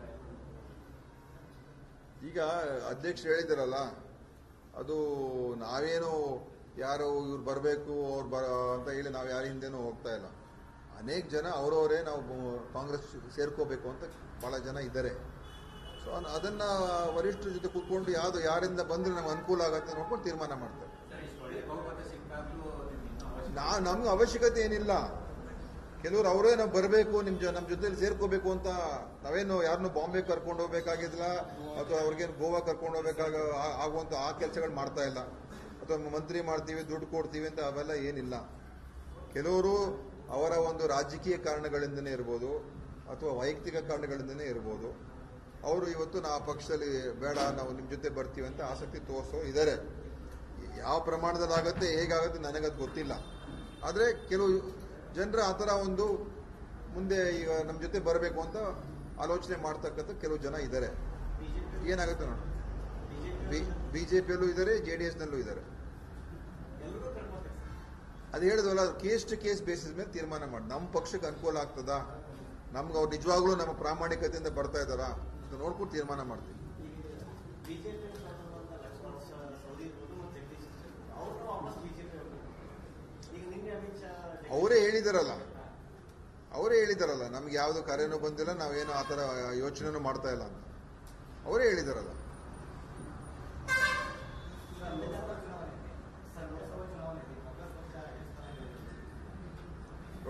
ಈಗ ಅಧ್ಯಕ್ಷರು ಹೇಳಿದಾರಲ್ಲ ಅದು ನಾವೇನು ಯಾರು ಇವ್ರು ಬರಬೇಕು ಅವ್ರು ಬರ ಅಂತ ಹೇಳಿ ನಾವು ಯಾರ ಹಿಂದೆನೂ ಹೋಗ್ತಾ ಇಲ್ಲ ಅನೇಕ ಜನ ಅವರವರೇ ನಾವು ಬ- ಕಾಂಗ್ರೆಸ್ ಸೇರ್ಕೋಬೇಕು ಅಂತ ಭಾಳ ಜನ ಇದ್ದಾರೆ ಸೊ ಅದನ್ನ ವರಿಷ್ಠರ ಜೊತೆ ಕೂತ್ಕೊಂಡು ಯಾವುದು ಯಾರಿಂದ ಬಂದ್ರೆ ನಮ್ಗೆ ಅನುಕೂಲ ಆಗುತ್ತೆ ನೋಡ್ಕೊಂಡು ತೀರ್ಮಾನ ಮಾಡ್ತಾರೆ ಸರ್, ಇಷ್ಟು ಒಳ್ಳೆ ಬಹುಮತ ಸಿಕ್ಕಾಗ್ಲೂ ನಿಮ್ಗೆ ಇನ್ನೂ ಅವಶ್ಯಕತೆ ನಾ ನಮ್ಗೆ ಅವಶ್ಯಕತೆ ಏನಿಲ್ಲ ಕೆಲವರು ಅವರೇ ನಾವು ಬರಬೇಕು ನಿಮ್ ಜೊ ನಮ್ಮ ಜೊತೆಲಿ ಸೇರ್ಕೋಬೇಕು ಅಂತ ನಾವೇನು ಯಾರನ್ನು ಬಾಂಬೆ ಕರ್ಕೊಂಡು ಹೋಗ್ಬೇಕಾಗಿಲ್ಲ ಅಥವಾ ಅವ್ರಿಗೇನು ಗೋವಾ ಕರ್ಕೊಂಡು ಹೋಗ್ಬೇಕಾಗ ಆ- ಆಗುವಂತ ಆ ಕೆಲಸಗಳು ಮಾಡ್ತಾ ಇಲ್ಲ ಅಥವಾ ಮಂತ್ರಿ ಮಾಡ್ತೀವಿ ದುಡ್ಡು ಕೊಡ್ತೀವಿ ಅಂತ ಅವೆಲ್ಲ ಏನಿಲ್ಲ ಕೆಲವರು ಅವರ ಒಂದು ರಾಜಕೀಯ ಕಾರಣಗಳಿಂದನೇ ಇರ್ಬೋದು ಅಥವಾ ವೈಯಕ್ತಿಕ ಕಾರಣಗಳಿಂದನೇ ಇರ್ಬೋದು ಅವರು ಇವತ್ತು ನಾ ಆ ಪಕ್ಷದಲ್ಲಿ ಬೇಡ ನಾವು ನಿಮ್ಮ ಜೊತೆ ಬರ್ತೀವಿ ಅಂತ ಆಸಕ್ತಿ ತೋರಿಸೋ ಇದ್ದಾರೆ ಯಾವ ಪ್ರಮಾಣದಲ್ಲಿ ಆಗುತ್ತೆ ಹೇಗಾಗುತ್ತೆ ನನಗದು ಗೊತ್ತಿಲ್ಲ ಆದರೆ ಕೆಲವು ಜನರ ಆ ಥರ ಒಂದು ಮುಂದೆ ಈಗ ನಮ್ಮ ಜೊತೆ ಬರಬೇಕು ಅಂತ ಆಲೋಚನೆ ಮಾಡ್ತಕ್ಕಂಥ ಕೆಲವು ಜನ ಇದ್ದಾರೆ ಏನಾಗುತ್ತೆ ನೋಡಿ ಬಿ ಬಿ ಜೆ ಪಿಯಲ್ಲೂ ಇದ್ದಾರೆ ಜೆ ಡಿ ಎಸ್ನಲ್ಲೂ ಇದ್ದಾರೆ ಎಲ್ಲರೂ ಕಳ್ಕೊತಾರೆ ಅದು ಹೇಳಿದ್ವಲ್ಲ ಕೇಸ್ ಟು ಕೇಸ್ ಬೇಸಿಸ್ ಮೇಲೆ ತೀರ್ಮಾನ ಮಾಡಿ ನಮ್ಮ ಪಕ್ಷಕ್ಕೆ ಅನುಕೂಲ ಆಗ್ತದಾ ನಮ್ಗೆ ಅವ್ರು ನಿಜವಾಗ್ಲೂ ನಮ್ಮ ಪ್ರಾಮಾಣಿಕತೆಯಿಂದ ಬರ್ತಾ ಇದ್ದಾರಾ ಅಂತ ನೋಡ್ಕೊಂಡು ತೀರ್ಮಾನ ಮಾಡ್ತೀವಿ ಬಿಜೆಪಿ ಲಕ್ಷ್ಮಣ್ ಸ- ಸವದಿ ಇರ್ಬೋದು ಮತ್ತು ಜಗದೀಶ್ ಅವ್ರನ್ನ ವಾಪಸ್ ಬಿಜೆಪಿ ಹೋಗ್ಬೇಕು ಈಗ ನಿನ್ನೆ ಅಮಿತ್ ಶಾ ಅವರೇ ಹೇಳಿದಾರಲ್ಲ ಅವರೇ ಹೇಳಿದಾರಲ್ಲ ನಮ್ಗೆ ಯಾವುದು ಕರೆನೂ ಬಂದಿಲ್ಲ ನಾವೇನು ಆ ಥರ ಯೋಚನೆನೂ ಮಾಡ್ತಾ ಇಲ್ಲ ಅಂತ ಅವರೇ ಹೇಳಿದಾರಲ್ಲ ಸರ್ ಲೋಕಸಭಾ ಚುನಾವಣೆ ಸರ್ ಲೋಕಸಭಾ ಚುನಾವಣೆ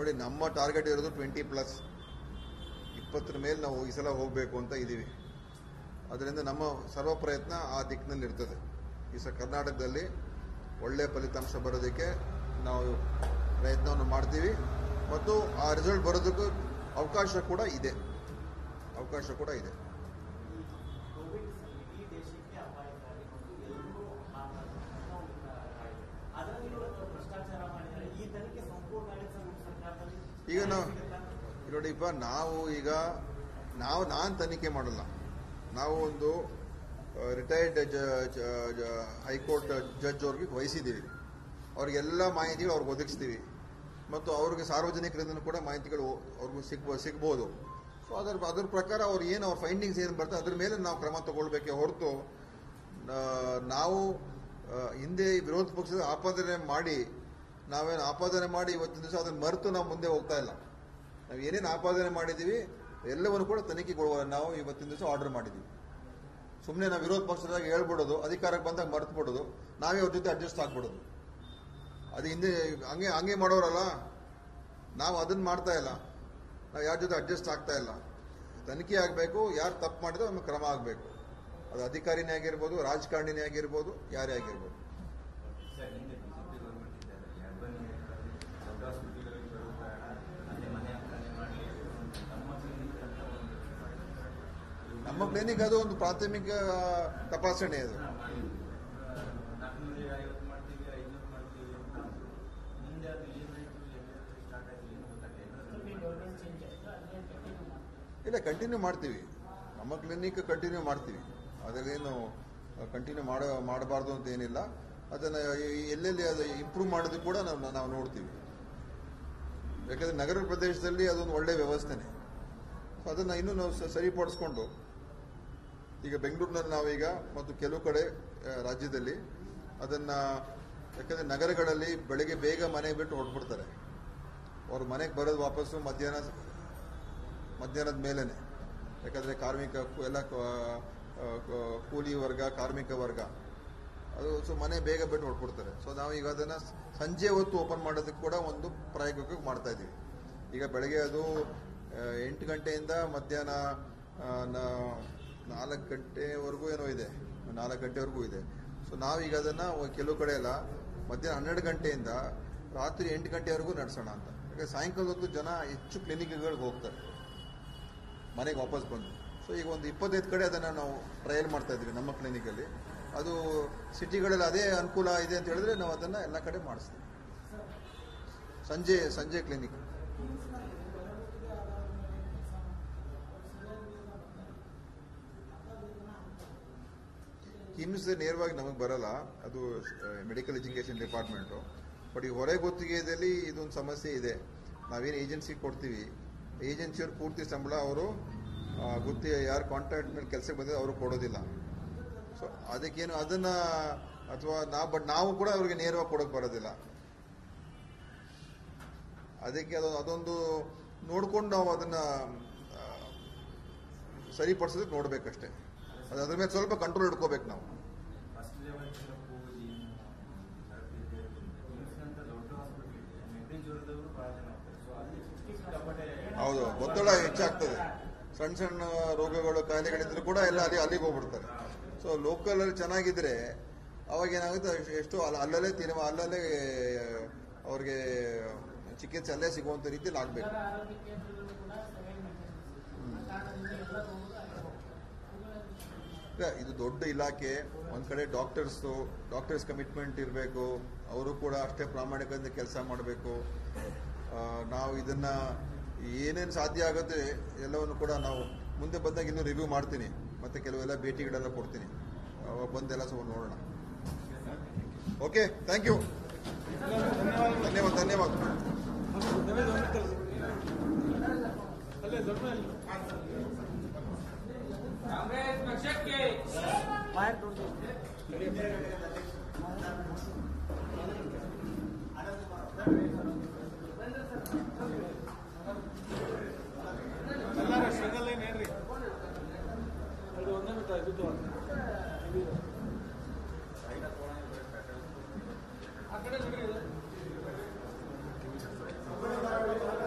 ನೋಡಿ ನಮ್ಮ ಟಾರ್ಗೆಟ್ ಇರೋದು ಟ್ವೆಂಟಿ ಪ್ಲಸ್ ಇಪ್ಪತ್ತರ ಮೇಲೆ ನಾವು ಈ ಸಲ ಹೋಗಬೇಕು ಅಂತ ಇದ್ದೀವಿ ಅದರಿಂದ ನಮ್ಮ ಸರ್ವ ಪ್ರಯತ್ನ ಆ ದಿಕ್ಕಿನಲ್ಲಿ ಇರ್ತದೆ ಈ ಸಲ ಕರ್ನಾಟಕದಲ್ಲಿ ಒಳ್ಳೆಯ ಫಲಿತಾಂಶ ಬರೋದಕ್ಕೆ ನಾವು ಪ್ರಯತ್ನವನ್ನು ಮಾಡ್ತೀವಿ ಮತ್ತು ಆ ರಿಸಲ್ಟ್ ಬರೋದಕ್ಕೂ ಅವಕಾಶ ಕೂಡ ಇದೆ ಅವಕಾಶ ಕೂಡ ಇದೆ ಕೋವಿಡ್ ಇಡೀ ದೇಶಕ್ಕೆ ಅಪಾಯಕಾರಿ ಮತ್ತು ಎಲ್ಲರೂ ಮಾತಾಡುವಂತಹ ಒಂದು ಕಾಯಿಲೆ ಅದರಲ್ಲಿ ಇವತ್ತು ಭ್ರಷ್ಟಾಚಾರ ಮಾಡಿದರೆ ಈ ತನಿಖೆ ಸಂಪೂರ್ಣ ಆಡಳಿತ ಸರ್ಕಾರದಲ್ಲಿ ಈಗ ನಾವು ನೋಡಿಪ್ಪ ನಾವು ಈಗ ನಾವು ನಾನು ತನಿಖೆ ಮಾಡಲ್ಲ ನಾವು ಒಂದು ರಿಟೈರ್ಡ್ ಹೈಕೋರ್ಟ್ ಜಡ್ಜ್ ಅವ್ರಿಗೆ ವಹಿಸಿದ್ದೀವಿ ಅವ್ರಿಗೆಲ್ಲ ಮಾಹಿತಿಗಳು ಅವ್ರಿಗೆ ಒದಗಿಸ್ತೀವಿ ಮತ್ತು ಅವ್ರಿಗೆ ಸಾರ್ವಜನಿಕರಿಂದ ಕೂಡ ಮಾಹಿತಿಗಳು ಅವ್ರಿಗೂ ಸಿಗ್ಬೋ ಸಿಗ್ಬೋದು ಸೊ ಅದರ ಅದ್ರ ಪ್ರಕಾರ ಅವ್ರು ಏನು ಅವ್ರ ಫೈಂಡಿಂಗ್ಸ್ ಏನು ಬರ್ತದೆ ಅದ್ರ ಮೇಲೆ ನಾವು ಕ್ರಮ ತಗೊಳ್ಬೇಕೆ ಹೊರತು ನಾ- ನಾವು ಆ, ಹಿಂದೆ ಈ ವಿರೋಧ ಪಕ್ಷದ ಆಪಾದನೆ ಮಾಡಿ ನಾವೇನು ಆಪಾದನೆ ಮಾಡಿ ಇವತ್ತಿನ ದಿವಸ ಅದನ್ನು ಮರೆತು ನಾವು ಮುಂದೆ ಹೋಗ್ತಾ ಇಲ್ಲ ನಾವು ಏನೇನು ಆಪಾದನೆ ಮಾಡಿದ್ದೀವಿ ಎಲ್ಲವನ್ನು ಕೂಡ ತನಿಖೆಗೊಳ್ಳುವ ನಾವು ಇವತ್ತಿನ ದಿವಸ ಆರ್ಡರ್ ಮಾಡಿದ್ದೀವಿ ಸುಮ್ಮನೆ ನಾವು ವಿರೋಧ ಪಕ್ಷದಾಗ ಹೇಳ್ಬಿಡೋದು ಅಧಿಕಾರಕ್ಕೆ ಬಂದಾಗ ಮರೆತು ಬಿಡೋದು ನಾವೇ ಅವ್ರ ಜೊತೆ ಅಡ್ಜಸ್ಟ್ ಆಗ್ಬಿಡೋದು ಅದು ಹಿಂದೆ ಹಂಗೆ ಹಂಗೆ ಮಾಡೋರಲ್ಲ ನಾವು ಅದನ್ನ ಮಾಡ್ತಾ ಇಲ್ಲ ನಾವು ಯಾರ ಜೊತೆ ಅಡ್ಜಸ್ಟ್ ಆಗ್ತಾ ಇಲ್ಲ ತನಿಖೆ ಆಗಬೇಕು ಯಾರು ತಪ್ಪು ಮಾಡಿದ್ರೆ ನಮಗೆ ಕ್ರಮ ಆಗಬೇಕು ಅದು ಅಧಿಕಾರಿನೇ ಆಗಿರ್ಬೋದು ರಾಜಕಾರಣಿನೇ ಆಗಿರ್ಬೋದು ಯಾರೇ ಆಗಿರ್ಬೋದು ಸರ್ ಹಿಂದೆ ಬಿಜೆಪಿ ಗೌರ್ಮೆಂಟ್ ಇದ್ದಾರೆ ಅರ್ಬನ್ ದೊಡ್ಡ ಹಾಸ್ಪಿಟಲ್ಗಳಿಗೆ ಬರೋದು ಬೇಡ ಅಲ್ಲೇ ಮನೆ ಹತ್ರನೇ ಮಾಡಲಿ ನಮ್ಮ ಕ್ಲಿನಿಕ್ ಅಂತ ಒಂದು ನಮ್ಮ ಕ್ಲಿನಿಕ್ ಅದು ಒಂದು ಪ್ರಾಥಮಿಕ ತಪಾಸಣೆ ಅದು ನಾಲ್ಕುನೂರ ಐವತ್ತು ಮಾಡ್ತೀವಿ ಐನೂರು ಮಾಡ್ತೀವಿ ಅಂತ ಮುಂದೆ ಅದು ಏನಾಯ್ತು ಸ್ಟಾರ್ಟ್ ಆಯ್ತು ಏನು ಗೊತ್ತಾಗಲಿಲ್ಲ ಇಲ್ಲ ಕಂಟಿನ್ಯೂ ಮಾಡ್ತೀವಿ ನಮ್ಮ ಕ್ಲಿನಿಕ್ ಕಂಟಿನ್ಯೂ ಮಾಡ್ತೀವಿ ಅದರೇನು ಕಂಟಿನ್ಯೂ ಮಾಡ ಮಾಡಬಾರ್ದು ಅಂತ ಏನಿಲ್ಲ ಅದನ್ನು ಎಲ್ಲೆಲ್ಲಿ ಅದು ಇಂಪ್ರೂವ್ ಮಾಡೋದು ಕೂಡ ನಾವು ನಾವು ನೋಡ್ತೀವಿ ಯಾಕಂದರೆ ನಗರ ಪ್ರದೇಶದಲ್ಲಿ ಅದೊಂದು ಒಳ್ಳೆಯ ವ್ಯವಸ್ಥೆನೇ ಸೊ ಅದನ್ನು ಇನ್ನೂ ನಾವು ಸ- ಸರಿಪಡಿಸ್ಕೊಂಡು ಈಗ ಬೆಂಗಳೂರಿನಲ್ಲಿ ನಾವೀಗ ಮತ್ತು ಕೆಲವು ಕಡೆ ಆ, ರಾಜ್ಯದಲ್ಲಿ ಅದನ್ನು ಯಾಕಂದರೆ ನಗರಗಳಲ್ಲಿ ಬೆಳಗ್ಗೆ ಬೇಗ ಮನೆ ಬಿಟ್ಟು ಹೊರಟ್ಬಿಡ್ತಾರೆ ಅವ್ರ ಮನೆಗೆ ಬರೋದು ವಾಪಸ್ಸು ಮಧ್ಯಾಹ್ನ ಮಧ್ಯಾಹ್ನದ ಮೇಲೇನೆ ಯಾಕಂದರೆ ಕಾರ್ಮಿಕ ಕು- ಎಲ್ಲ ಕ- ಆ, ಕ- ಕೂಲಿ ವರ್ಗ ಕಾರ್ಮಿಕ ವರ್ಗ ಅದು ಸೊ ಮನೆ ಬೇಗ ಬಿಟ್ಟು ಹೊರಟ್ಬಿಡ್ತಾರೆ ಸೊ ನಾವು ಈಗ ಅದನ್ನು ಸಂಜೆ ಹೊತ್ತು ಓಪನ್ ಮಾಡೋದಕ್ಕೆ ಕೂಡ ಒಂದು ಪ್ರಾಯೋಗಿಕವಾಗಿ ಮಾಡ್ತಾ ಇದ್ದೀವಿ ಈಗ ಬೆಳಗ್ಗೆ ಅದು ಆ, ಎಂಟು ಗಂಟೆಯಿಂದ ಮಧ್ಯಾಹ್ನ ಆ, ನಾ- ನಾಲ್ಕು ಗಂಟೆವರೆಗೂ ಏನೋ ಇದೆ ನಾಲ್ಕು ಗಂಟೆವರೆಗೂ ಇದೆ ಸೊ ನಾವೀಗ ಅದನ್ನು ಕೆಲವು ಕಡೆ ಎಲ್ಲ ಮಧ್ಯಾಹ್ನ ಹನ್ನೆರಡು ಗಂಟೆಯಿಂದ ರಾತ್ರಿ ಎಂಟು ಗಂಟೆವರೆಗೂ ನಡೆಸೋಣ ಅಂತ ಯಾಕಂದ್ರೆ ಸಾಯಂಕಾಲ ಹೊತ್ತು ಜನ ಹೆಚ್ಚು ಕ್ಲಿನಿಕ್ಗಳಿಗೆ ಹೋಗ್ತಾರೆ ಮನೆಗೆ ವಾಪಸ್ ಬಂದು ಸೊ ಈಗ ಒಂದು ಇಪ್ಪತ್ತೈದು ಕಡೆ ಅದನ್ನು ನಾವು ಟ್ರಯಲ್ ಮಾಡ್ತಾ ಇದ್ದೀವಿ ನಮ್ಮ ಕ್ಲಿನಿಕಲ್ಲಿ ಅದು ಸಿಟಿಗಳಲ್ಲಿ ಅದೇ ಅನುಕೂಲ ಇದೆ ಅಂತ ಹೇಳಿದ್ರೆ ನಾವು ಅದನ್ನು ಎಲ್ಲ ಕಡೆ ಮಾಡಿಸ್ತೀವಿ ಸಂಜೆ ಸಂಜೆ ಕ್ಲಿನಿಕ್ ಕಿಮ್ಸ್ ನೇರವಾಗಿ ನಮಗೆ ಬರಲ್ಲ ಅದು ಮೆಡಿಕಲ್ ಎಜುಕೇಷನ್ ಡಿಪಾರ್ಟ್ಮೆಂಟು ಬಟ್ ಈ ಹೊರೆ ಗುತ್ತಿಗೆಯಲ್ಲಿ ಇದೊಂದು ಸಮಸ್ಯೆ ಇದೆ ನಾವೇನು ಏಜೆನ್ಸಿ ಕೊಡ್ತೀವಿ ಏಜೆನ್ಸಿಯವ್ರು ಪೂರ್ತಿ ಸಂಬಳ ಅವರು ಗುತ್ತಿ ಯಾರು ಕಾಂಟ್ರಾಕ್ಟ್ ಮೇಲೆ ಕೆಲಸಕ್ಕೆ ಬಂದಿದೆ ಅವರು ಕೊಡೋದಿಲ್ಲ ಸೊ ಅದಕ್ಕೇನು ಅದನ್ನ ಅಥವಾ ನಾವು ಬಟ್ ನಾವು ಕೂಡ ಅವ್ರಿಗೆ ನೇರವಾಗಿ ಕೊಡೋಕೆ ಬರೋದಿಲ್ಲ ಅದಕ್ಕೆ ಅದು ಅದೊಂದು ನೋಡ್ಕೊಂಡು ನಾವು ಅದನ್ನ ಆ, ಸರಿಪಡಿಸೋದಕ್ಕೆ ನೋಡ್ಬೇಕಷ್ಟೇ ಅದು ಅದ್ರ ಮೇಲೆ ಸ್ವಲ್ಪ ಕಂಟ್ರೋಲ್ ಇಟ್ಕೋಬೇಕು ನಾವು ಫಸ್ಟ್ ಲೆವೆಲ್ ಚೆಕಪ್ಪು ಏನು ಅಂತ ದೊಡ್ಡ ಹಾಸ್ಪಿಟಲ್ ಇದೆ ಮೆಗ್ನೆಜೂರದವರು ಭಾಳ ಜನ ಹೋಗ್ತಾರೆ ಸೊ ಅಲ್ಲಿ ಸಿಕ್ಕಾಪಟ್ಟೆ ಹೌದು ಒತ್ತಡ ಹೆಚ್ಚಾಗ್ತದೆ ಸಣ್ಣ ಸಣ್ಣ ರೋಗಗಳು ಕಾಯಿಲೆಗಳಿದ್ರು ಕೂಡ ಎಲ್ಲ ಅಲ್ಲಿ ಅಲ್ಲಿಗೆ ಹೋಗ್ಬಿಡ್ತಾರೆ ಸೊ ಲೋಕಲ್ ಅಲ್ಲಿ ಚೆನ್ನಾಗಿದ್ರೆ ಅವಾಗ ಏನಾಗುತ್ತೆ ಎಷ್ಟ್- ಎಷ್ಟು ಅಲ್ಲ ಅಲ್ಲಲ್ಲೇ ತೀರ್ಮ ಅಲ್ಲಲ್ಲೇ ಅವ್ರಿಗೆ ಚಿಕಿತ್ಸೆ ಅಲ್ಲೇ ಸಿಗುವಂಥ ರೀತಿಯಲ್ಲಿ ಆಗಬೇಕು ಆರೋಗ್ಯ ಕೇಂದ್ರದಲ್ಲೂ ಕೂಡ ಸರಿಯಾಗಿ ನಡೆಯುತ್ತೆ. ಆ ಕಾರಣದಿಂದ ಎಲ್ಲ ರೋಗಗಳು ಆಗಿರೋದು. ಇದು ದೊಡ್ಡ ಇಲಾಖೆ ಒಂದ್ ಕಡೆ ಡಾಕ್ಟರ್ಸು ಡಾಕ್ಟರ್ಸ್ ಕಮಿಟ್ಮೆಂಟ್ ಇರಬೇಕು ಅವರು ಕೂಡ ಅಷ್ಟೇ ಪ್ರಾಮಾಣಿಕದಿಂದ ಕೆಲಸ ಮಾಡಬೇಕು ನಾವು ಇದನ್ನ ಏನೇನು ಸಾಧ್ಯ ಆಗುತ್ತೆ ಎಲ್ಲವನ್ನು ಕೂಡ ನಾವು ಮುಂದೆ ಬಂದಾಗ ಇನ್ನೂ ರಿವ್ಯೂ ಮಾಡ್ತೀನಿ ಮತ್ತೆ ಕೆಲವೆಲ್ಲ ಭೇಟಿಗಳೆಲ್ಲ ಕೊಡ್ತೀನಿ ಅವಾಗ ಬಂದೆಲ್ಲ ಸ್ವಲ್ಪ ನೋಡೋಣ ಓಕೆ ಥ್ಯಾಂಕ್ ಯು ಧನ್ಯವಾದ ಧನ್ಯವಾದ ಬಾಯ್ ನೋಡ್ತೀವಿ ಆ ಕಡೆ ನೋಡ್ರಿ ಇದು.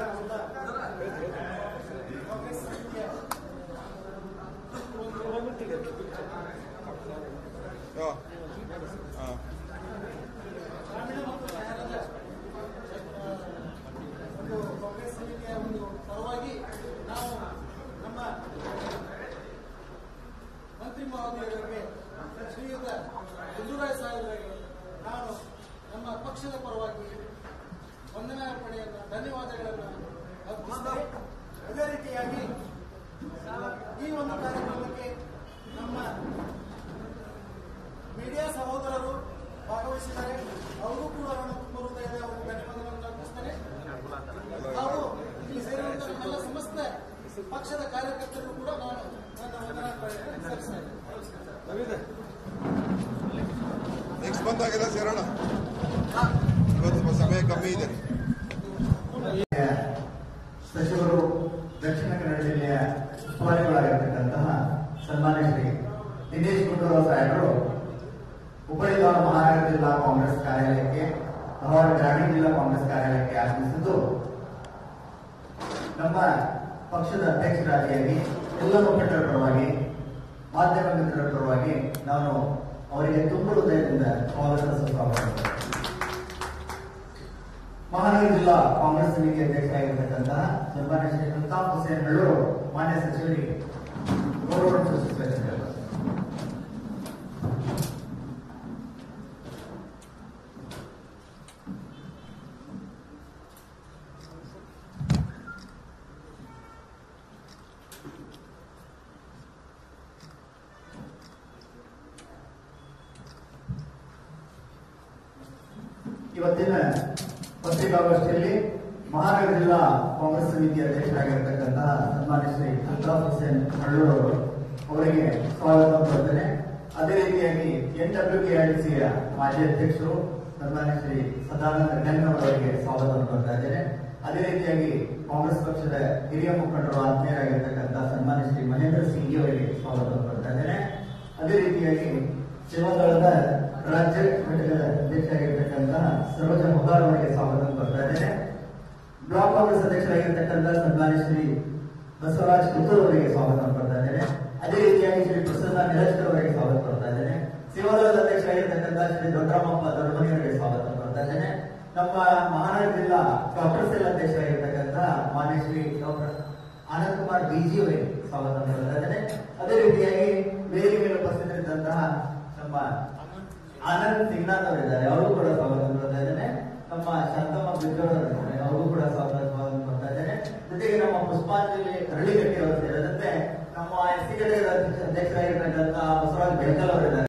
ಪರವಾಗಿ ವಂದನಾರ್ಪಣೆಯನ್ನ ಧನ್ಯವಾದಗಳನ್ನು ಅರ್ಪಿಸ್ತೇನೆ ಅದೇ ರೀತಿಯಾಗಿ ಈ ಒಂದು ಕಾರ್ಯಕ್ರಮಕ್ಕೆ ನಮ್ಮ ಮೀಡಿಯಾ ಸಹೋದರರು ಭಾಗವಹಿಸಿದ್ದಾರೆ ಅವರು ಕೂಡ ನನ್ನ ತುಂಬ ಹೃದಯದ ಒಂದು ಧನ್ಯವಾದಗಳನ್ನು ಅರ್ಪಿಸ್ತೇನೆ ಹಾಗೂ ಇಲ್ಲಿ ಸೇರಿರುವಂತಹ ನಮ್ಮೆಲ್ಲ ಸಮಸ್ತ ಪಕ್ಷದ ಕಾರ್ಯಕರ್ತರಿಗೂ ಕೂಡ ನಾನು ನನ್ನ ವಂದನಾರ್ಪಣೆಯನ್ನು ಸಲ್ಲಿಸ್ತೇನೆ ನೆಕ್ಸ್ಟ್ ಮಂತ್ ಆಗಿಲ್ಲ ಸೇರೋಣ ಇವತ್ತು ಸ್ವಲ್ಪ ಸಮಯ ಕಮ್ಮಿ ಇದೆ ಸಚಿವರು ದಕ್ಷಿಣ ಕನ್ನಡ ಜಿಲ್ಲೆಯ ಉಸ್ತುವಾರಿಗಳಾಗಿರ್ತಕ್ಕಂತಹ ಸನ್ಮಾನ್ಯ ಶ್ರೀ ದಿನೇಶ್ ಗುಂಡೂರಾವ್ ಸಾಹೇಬರು ಹುಬ್ಬಳ್ಳಿ ಧಾರವಾಡ ಮಹಾನಗರ ಜಿಲ್ಲಾ ಕಾಂಗ್ರೆಸ್ ಕಾರ್ಯಾಲಯಕ್ಕೆ ಧಾರವಾಡ ಗ್ರಾಮೀಣ ಜಿಲ್ಲಾ ಕಾಂಗ್ರೆಸ್ ಕಾರ್ಯಾಲಯಕ್ಕೆ ಆಗಮಿಸಿದ್ದು ನಮ್ಮ ಪಕ್ಷದ ಅಧ್ಯಕ್ಷರಾದಿಯಾಗಿ ಎಲ್ಲ ಮುಖಂಡರ ಪರವಾಗಿ ಮಾಧ್ಯಮ ಮಿತ್ರರ ಪರವಾಗಿ ನಾನು ಅವರಿಗೆ ತುಂಬ ಹೃದಯದಿಂದ ಸ್ವಾಗತ ಸುಸ್ವಾಗತ ಮಹಾನಗರ ಜಿಲ್ಲಾ ಕಾಂಗ್ರೆಸ್ ಸಮಿತಿ ಅಧ್ಯಕ್ಷರಾಗಿರ್ತಕ್ಕಂತಹ ಸನ್ಮಾನ್ಯ ಶ್ರೀ ಅಲ್ತಾಫ್ ಹುಸೇನ್ ಹಳ್ಳೂರು ಮಾನ್ಯ ಸಚಿವರಿಗೆ ಗೌರವವನ್ನು ಸೂಚಿಸಬೇಕೆಂದು ಇವತ್ತಿನ ಪತ್ರಿಕಾಗೋಷ್ಠಿಯಲ್ಲಿ ಮಹಾನಗರ ಜಿಲ್ಲಾ ಕಾಂಗ್ರೆಸ್ ಸಮಿತಿ ಅಧ್ಯಕ್ಷರಾಗಿರ್ತಕ್ಕಂತಹ ಸನ್ಮಾನ್ಯ ಶ್ರೀ ಅಲ್ತಾಫ್ ಹುಸೇನ್ ಹಳ್ಳೂರು ಅವರು ಅವರಿಗೆ ಸ್ವಾಗತ ಕೊಡ್ತೇನೆ ಅದೇ ರೀತಿಯಾಗಿ ಎನ್ ಡಬ್ಲ್ಯೂ ಕೆ ಯ ಮಾಜಿ ಅಧ್ಯಕ್ಷರು ಸನ್ಮಾನ್ಯ ಶ್ರೀ ಸದಾನಂದ ಗಣ್ಯವರಿಗೆ ಸ್ವಾಗತವನ್ನು ಕೊಡ್ತಾ ಇದ್ದೇನೆ ಅದೇ ರೀತಿಯಾಗಿ ಕಾಂಗ್ರೆಸ್ ಪಕ್ಷದ ಹಿರಿಯ ಮುಖಂಡರು ಆತ್ಮೀಯರಾಗಿರ್ತಕ್ಕಂತಹ ಸನ್ಮಾನ್ಯ ಶ್ರೀ ಮಹೇಂದ್ರ ಸಿಂಗ್ ಅವರಿಗೆ ಸ್ವಾಗತವನ್ನು ಕೊಡ್ತಾ ಇದ್ದೇನೆ ಅದೇ ರೀತಿಯಾಗಿ ಸೇವಾದಳದ ರಾಜ್ಯ ಘಟಕದ ಅಧ್ಯಕ್ಷರಾಗಿರ್ತಕ್ಕಂತಹ ಸರೋಜ ಮುಗಾರ್ ಅವರಿಗೆ ಸ್ವಾಗತ ಕೊಡ್ತಾ ಇದ್ದೇನೆ ಬ್ಲಾಕ್ ಕಾಂಗ್ರೆಸ್ ಅಧ್ಯಕ್ಷರಾಗಿರ್ತಕ್ಕಂಥ ಸನ್ಮಾನ್ಯ ಶ್ರೀ ಬಸವರಾಜ್ ಪುತ್ತೂರ್ ಅವರಿಗೆ ಸ್ವಾಗತ ಕೊಡ್ತಾ ಇದ್ದೇನೆ ಅದೇ ರೀತಿಯಾಗಿ ಶ್ರೀ ಪ್ರಸನ್ನ ನಿರಜ್ಕರ್ ಅವರಿಗೆ ಸ್ವಾಗತ ಕೊಡ್ತಾ ಇದ್ದೇನೆ ಸೇವಾದಳದ ಅಧ್ಯಕ್ಷರಾಗಿರ್ತಕ್ಕಂಥ ಶ್ರೀ ದೊಡ್ಡರಾಮಪ್ಪ ದೊಡ್ಡಮನಿ ಅವರಿಗೆ ಸ್ವಾಗತ ಕೊಡ್ತಾ ಇದ್ದೇನೆ ನಮ್ಮ ಮಹಾನಗರ ಜಿಲ್ಲಾ ಡಾಕ್ಟರ್ ಸೆಲ್ ಅಧ್ಯಕ್ಷರಾಗಿರ್ತಕ್ಕಂಥ ಮಾನ್ಯ ಶ್ರೀ ಡಾಕ್ಟರ್ ಆನಂದ್ ಕುಮಾರ್ ಬಿಜಿ ಅವರಿಗೆ ಸ್ವಾಗತ ಕೊಡ್ತಾ ಇದ್ದೇನೆ ಅದೇ ರೀತಿಯಾಗಿ ವೇದಿಕೆ ಮೇಲೆ ಉಪಸ್ಥಿತರಿದ್ದಂತಹ ನಮ್ಮ ಆನಂದ್ ಸಿಂಗ್ನಾಥ್ ಅವರಿದ್ದಾರೆ ಅವರು ಕೂಡ ಸ್ವಾಗತ ಕೊಡ್ತಾ ಇದ್ದೇನೆ ನಮ್ಮ ಶಾಂತಮ್ಮ ಬಿದ್ದೋಡ್ ಅವರಿದ್ದಾರೆ ಅವರು ಕೂಡ ಸ್ವಾಗತ ಸ್ವಾಗತ ಕೊಡ್ತಾ ಇದ್ದೇನೆ ಜೊತೆಗೆ ನಮ್ಮ ಪುಷ್ಪಾಂಜಲಿ ಅರಳಿಗಟ್ಟಿ ಅವರು ಸೇರಿದಂತೆ ನಮ್ಮ ಎಸ್ ಸಿ ಘಟಕದ ಅಧ್ಯಕ್ಷರಾಗಿರ್ತಕ್ಕಂಥ ಬಸವರಾಜ್ ಬೆಳಕಲ್ ಅವರಿದ್ದಾರೆ